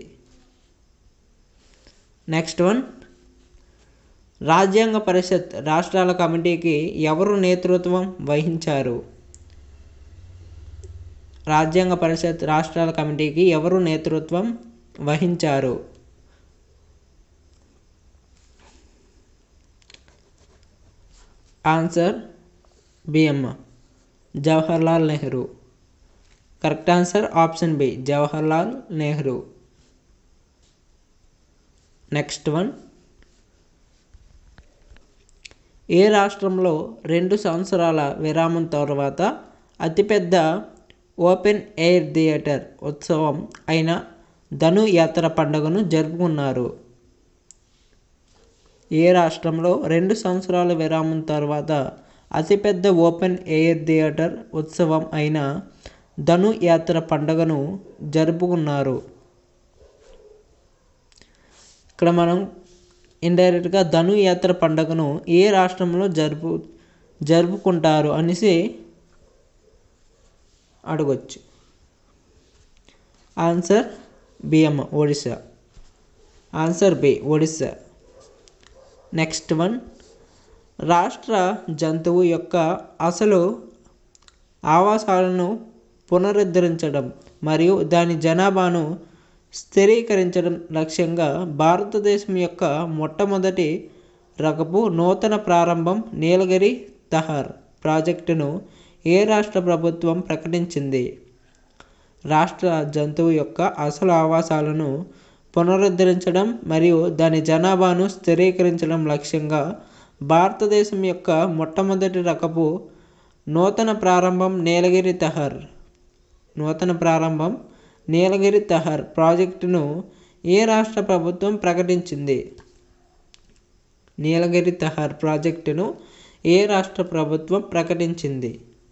A: నెక్స్ట్ వన్ రాజ్యాంగ పరిషత్ రాష్ట్రాల కమిటీకి ఎవరు నేతృత్వం వహించారు రాజ్యాంగ పరిషత్ రాష్ట్రాల కమిటీకి ఎవరు నేతృత్వం వహించారు ఆన్సర్ బిఎం Jawaharlal Nehru correct answer option B Jawaharlal Nehru next one ఏ రాష్ట్రంలో రెండు సంవత్సరాల విరామం తర్వాత అతిపెద్ద ఓపెన్ ఎయిర్ థియేటర్ ఉత్సవం అయిన ధను యాత్ర పండుగను జరుపుకున్నారు ఏ రాష్ట్రంలో రెండు సంవత్సరాల విరామం తర్వాత అతిపెద్ద ఓపెన్ ఎయిర్ థియేటర్ ఉత్సవం అయిన ధను యాత్ర పండుగను జరుపుకున్నారు ఇక్కడ మనం ఇండైరెక్ట్గా ధను యాత్ర పండుగను ఏ రాష్ట్రంలో జరుపు జరుపుకుంటారు అనేసి అడగొచ్చు ఆన్సర్ బిఎం Odisha answer B Odisha next one రాష్ట్ర జంతువు యొక్క అసలు ఆవాసాలను పునరుద్ధరించడం మరియు దాని జనాభాను స్థిరీకరించడం లక్ష్యంగా భారతదేశం యొక్క మొట్టమొదటి రకపు నూతన ప్రారంభం నీలగిరి తహర్ ప్రాజెక్టును ఏ రాష్ట్ర ప్రభుత్వం ప్రకటించింది రాష్ట్ర జంతువు యొక్క అసలు ఆవాసాలను పునరుద్ధరించడం మరియు దాని జనాభాను స్థిరీకరించడం లక్ష్యంగా భారతదేశం యొక్క మొట్టమొదటి రకపు నూతన ప్రారంభం నీలగిరి తహర్ నూతన ప్రారంభం నీలగిరి తహర్ ప్రాజెక్టును ఏ రాష్ట్ర ప్రభుత్వం ప్రకటించింది నీలగిరి తహర్ ప్రాజెక్టును ఏ రాష్ట్ర ప్రభుత్వం ప్రకటించింది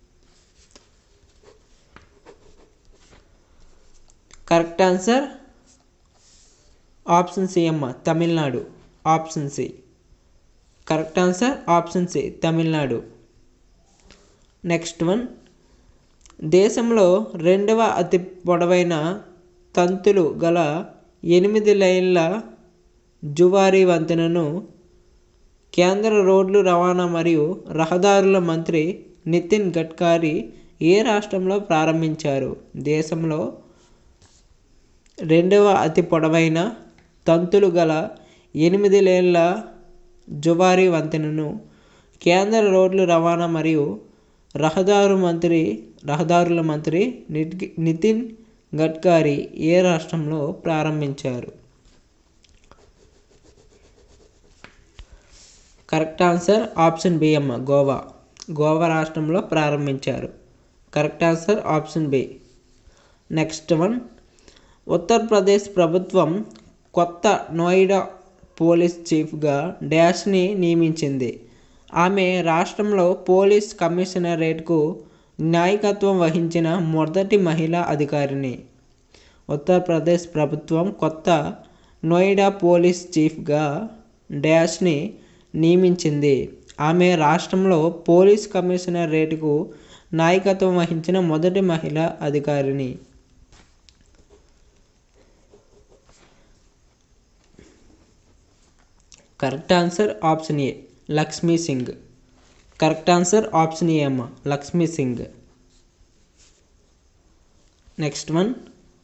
A: కరెక్ట్ ఆన్సర్ ఆప్షన్ సి అమ్మ Tamil Nadu option C correct answer option C Tamil Nadu next one దేశంలో రెండవ అతి పొడవైన తంతులు గల ఎనిమిది లైన్ల జువారీ వంతెనను కేంద్ర రోడ్లు రవాణా మరియు రహదారుల మంత్రి నితిన్ గడ్కరీ ఏ రాష్ట్రంలో ప్రారంభించారు దేశంలో రెండవ అతి పొడవైన తంతులు గల ఎనిమిది లేన్ల జువారీ వంతెనను కేంద్ర రోడ్లు రవాణా మరియు రహదారు మంత్రి రహదారుల మంత్రి నిట్- నితిన్ గడ్కరీ ఏ రాష్ట్రంలో ప్రారంభించారు కరెక్ట్ ఆన్సర్ ఆప్షన్ బి అమ్మ గోవా గోవా రాష్ట్రంలో ప్రారంభించారు correct answer option B next one Uttar Pradesh ప్రభుత్వం కొత్త నోయిడా పోలీస్ చీఫ్గా డాష్ని నియమించింది ఆమె రాష్ట్రంలో పోలీస్ కమిషనరేట్కు నాయకత్వం వహించిన మొదటి మహిళా అధికారిని ఉత్తరప్రదేశ్ ప్రభుత్వం కొత్త నోయిడా పోలీస్ చీఫ్గా డాష్ని నియమించింది ఆమె రాష్ట్రంలో పోలీస్ కమిషనరేట్కు నాయకత్వం వహించిన మొదటి మహిళా అధికారిని correct answer option A Lakshmi Singh correct answer option A అమ్మ లక్ష్మీ సింగ్ నెక్స్ట్ వన్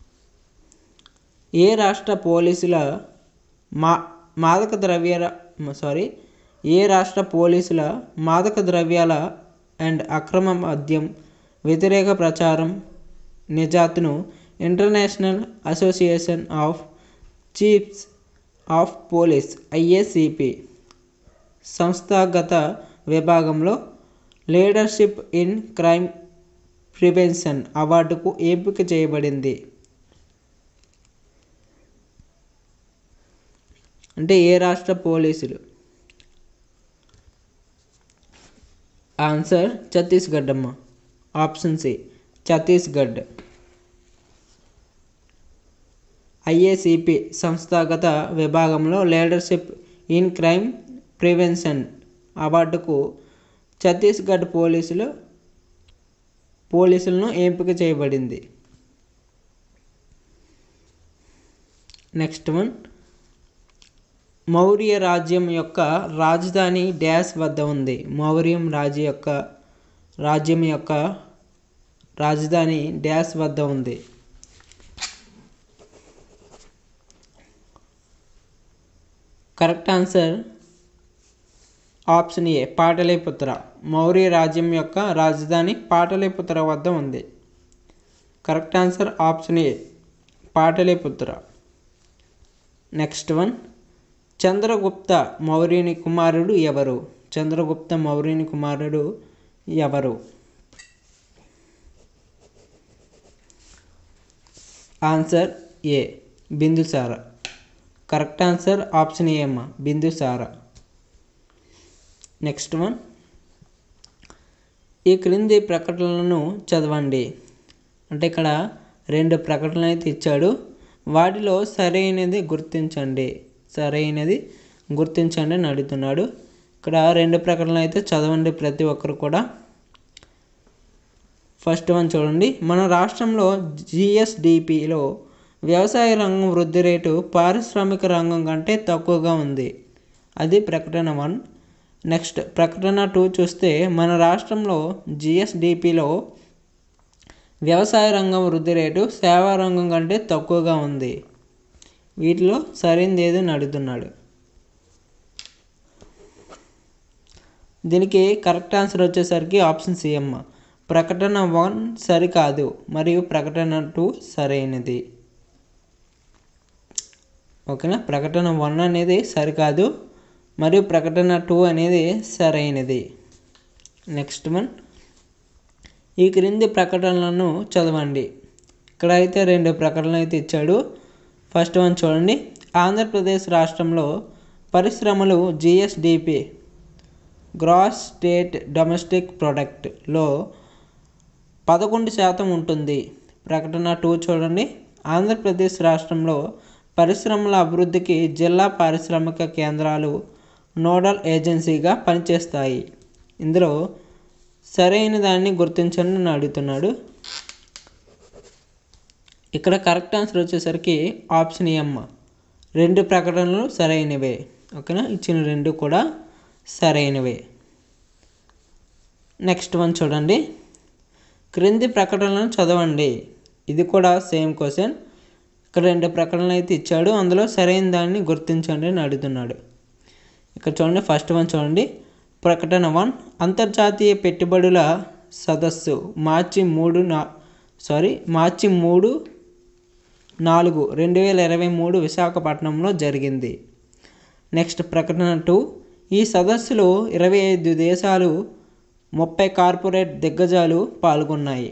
A: ఏ రాష్ట్ర పోలీసుల మా మాదక ద్రవ్యాల సారీ ఏ రాష్ట్ర పోలీసుల మాదక ద్రవ్యాల అండ్ అక్రమ మద్యం వ్యతిరేక ప్రచారం నిజాత్ను International Association of Chiefs of Police IACP సంస్థాగత విభాగంలో లీడర్షిప్ ఇన్ క్రైమ్ ప్రివెన్షన్ అవార్డుకు ఎంపిక చేయబడింది అంటే ఏ రాష్ట్ర పోలీసులు ఆన్సర్ ఛత్తీస్గఢ్ అమ్మ ఆప్షన్ సి ఛత్తీస్గఢ్ ఐఏసిపి సంస్థాగత విభాగంలో లీడర్షిప్ ఇన్ క్రైమ్ ప్రివెన్షన్ అవార్డుకు ఛత్తీస్గఢ్ పోలీసులు పోలీసులను ఎంపిక చేయబడింది నెక్స్ట్ వన్ మౌర్య రాజ్యం యొక్క రాజధాని డ్యాష్ వద్ద ఉంది మౌర్యం రాజ్య యొక్క రాజ్యం యొక్క రాజధాని డ్యాష్ వద్ద ఉంది correct answer option A Pataliputra Maurya రాజ్యం యొక్క రాజధాని పాటలీపుత్ర వద్ద ఉంది correct answer option A Pataliputra next one Chandragupta మౌర్యుని కుమారుడు ఎవరు చంద్రగుప్త మౌర్యుని కుమారుడు ఎవరు answer A Bindusara correct answer option A అమ్మ బిందుసార నెక్స్ట్ వన్ ఈ క్రింది ప్రకటనలను చదవండి అంటే ఇక్కడ రెండు ప్రకటనలు అయితే ఇచ్చాడు వాటిలో సరైనది గుర్తించండి సరైనది గుర్తించండి అని అడుగుతున్నాడు ఇక్కడ రెండు ప్రకటనలు అయితే చదవండి ప్రతి ఒక్కరు కూడా ఫస్ట్ వన్ చూడండి మన రాష్ట్రంలో జిఎస్డిపిలో వ్యవసాయ రంగం వృద్ధి రేటు పారిశ్రామిక రంగం కంటే తక్కువగా ఉంది అది ప్రకటన వన్ నెక్స్ట్ ప్రకటన టూ చూస్తే మన రాష్ట్రంలో జిఎస్డిపిలో వ్యవసాయ రంగం వృద్ధి రేటు సేవా రంగం కంటే తక్కువగా ఉంది వీటిలో సరైనది ఏదో అడుగుతున్నాడు దీనికి కరెక్ట్ ఆన్సర్ వచ్చేసరికి ఆప్షన్ సి అమ్మ ప్రకటన వన్ సరికాదు మరియు ప్రకటన టూ సరైనది ఓకేనా ప్రకటన వన్ అనేది సరికాదు మరియు ప్రకటన టూ అనేది సరైనది నెక్స్ట్ వన్ ఈ క్రింది ప్రకటనలను చదవండి ఇక్కడ అయితే రెండు ప్రకటనలు అయితే ఇచ్చాడు ఫస్ట్ వన్ చూడండి ఆంధ్రప్రదేశ్ రాష్ట్రంలో పరిశ్రమలు జిఎస్డిపి గ్రాస్ స్టేట్ డొమెస్టిక్ ప్రొడక్ట్లో పదకొండు శాతం ఉంటుంది ప్రకటన టూ చూడండి ఆంధ్రప్రదేశ్ రాష్ట్రంలో పరిశ్రమల అభివృద్ధికి జిల్లా పారిశ్రామిక కేంద్రాలు నోడల్ ఏజెన్సీగా పనిచేస్తాయి ఇందులో సరైన దాన్ని గుర్తించండి అని అడుగుతున్నాడు ఇక్కడ కరెక్ట్ ఆన్సర్ వచ్చేసరికి ఆప్షన్ ఎమ్ రెండు ప్రకటనలు సరైనవే ఓకేనా ఇచ్చిన రెండు కూడా సరైనవే నెక్స్ట్ వన్ చూడండి క్రింది ప్రకటనలను చదవండి ఇది కూడా సేమ్ క్వశ్చన్ ఇక్కడ రెండు ప్రకటనలు అయితే ఇచ్చాడు అందులో సరైన దాన్ని గుర్తించండి అని అడుగుతున్నాడు ఇక్కడ చూడండి ఫస్ట్ వన్ చూడండి ప్రకటన వన్ అంతర్జాతీయ పెట్టుబడుల సదస్సు మార్చి మూడు నా సారీ మార్చి మూడు నాలుగు రెండు వేల ఇరవై మూడు విశాఖపట్నంలో జరిగింది నెక్స్ట్ ప్రకటన టూ ఈ సదస్సులో ఇరవై ఐదు దేశాలు ముప్పై కార్పొరేట్ దిగ్గజాలు పాల్గొన్నాయి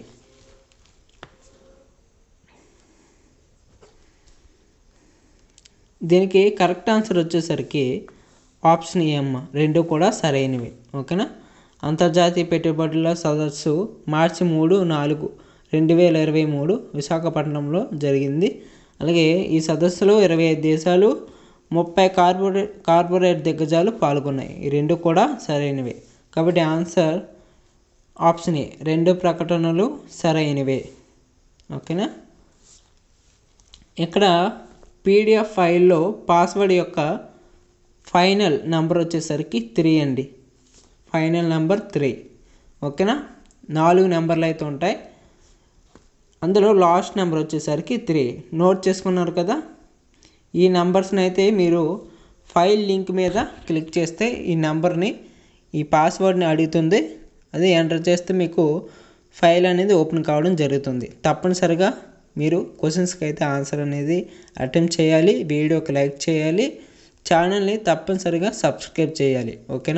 A: దీనికి కరెక్ట్ ఆన్సర్ వచ్చేసరికి ఆప్షన్ ఏ అమ్మ రెండు కూడా సరైనవి ఓకేనా అంతర్జాతీయ పెట్టుబడుల సదస్సు మార్చి మూడు నాలుగు రెండు వేల ఇరవై మూడు విశాఖపట్నంలో జరిగింది అలాగే ఈ సదస్సులో ఇరవై ఐదు దేశాలు ముప్పై కార్పొరేట్ కార్పొరేట్ దిగ్గజాలు పాల్గొన్నాయి ఈ రెండు కూడా సరైనవే కాబట్టి ఆన్సర్ ఆప్షన్ ఏ రెండు ప్రకటనలు సరైనవే ఓకేనా ఇక్కడ పీడిఎఫ్ ఫైల్లో పాస్వర్డ్ యొక్క ఫైనల్ నెంబర్ వచ్చేసరికి త్రీ అండి ఫైనల్ నెంబర్ త్రీ ఓకేనా నాలుగు నెంబర్లు అయితే ఉంటాయి అందులో లాస్ట్ నెంబర్ వచ్చేసరికి త్రీ నోట్ చేసుకున్నారు కదా ఈ నెంబర్స్ని అయితే మీరు ఫైల్ లింక్ మీద క్లిక్ చేస్తే ఈ నెంబర్ని ఈ పాస్వర్డ్ని అడుగుతుంది అది ఎంటర్ చేస్తే మీకు ఫైల్ అనేది ఓపెన్ కావడం జరుగుతుంది తప్పనిసరిగా మీరు క్వశ్చన్స్కి అయితే ఆన్సర్ అనేది అటెంప్ట్ చేయాలి వీడియోకి లైక్ చేయాలి ఛానల్ని తప్పనిసరిగా సబ్స్క్రైబ్ చేయాలి ఓకేనా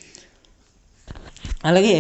A: అలాగే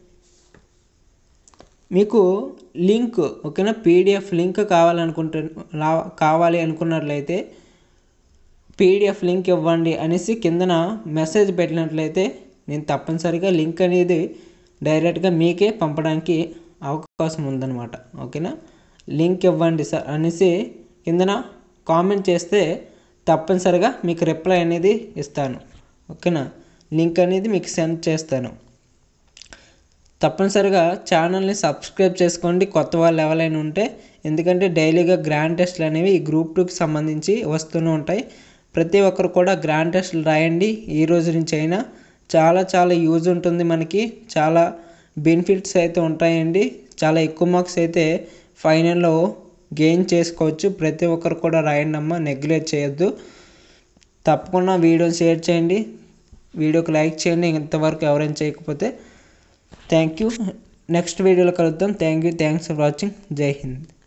A: మీకు లింక్ ఓకేనా పీడిఎఫ్ లింక్ కావాలనుకుంటు కావాలి అనుకున్నట్లయితే పీడిఎఫ్ లింక్ ఇవ్వండి అనేసి కిందన మెసేజ్ పెట్టినట్లయితే నేను తప్పనిసరిగా లింక్ అనేది డైరెక్ట్గా మీకే పంపడానికి అవకాశం ఉందన్నమాట ఓకేనా లింక్ ఇవ్వండి సార్ అనేసి కిందన కామెంట్ చేస్తే తప్పనిసరిగా మీకు రిప్లై అనేది ఇస్తాను ఓకేనా లింక్ అనేది మీకు సెండ్ చేస్తాను తప్పనిసరిగా ఛానల్ని సబ్స్క్రైబ్ చేసుకోండి కొత్త వాళ్ళు ఎవరైనా ఉంటే ఎందుకంటే డైలీగా గ్రాండ్ టెస్ట్లు అనేవి ఈ గ్రూప్ టూకి సంబంధించి వస్తూనే ఉంటాయి ప్రతి ఒక్కరు కూడా గ్రాండ్ టెస్ట్లు రాయండి ఈ రోజు నుంచి అయినా చాలా చాలా యూజ్ ఉంటుంది మనకి చాలా బెనిఫిట్స్ అయితే ఉంటాయండి చాలా ఎక్కువ మార్క్స్ అయితే ఫైనల్లో గెయిన్ చేసుకోవచ్చు ప్రతి ఒక్కరు కూడా రాయండి అమ్మ నెగ్లెక్ట్ చేయొద్దు తప్పకుండా వీడియోని షేర్ చేయండి వీడియోకి లైక్ చేయండి ఇంతవరకు ఎవరైనా చేయకపోతే థ్యాంక్ యూ నెక్స్ట్ వీడియోలో కలుద్దాం thank you thanks for watching జై హింద్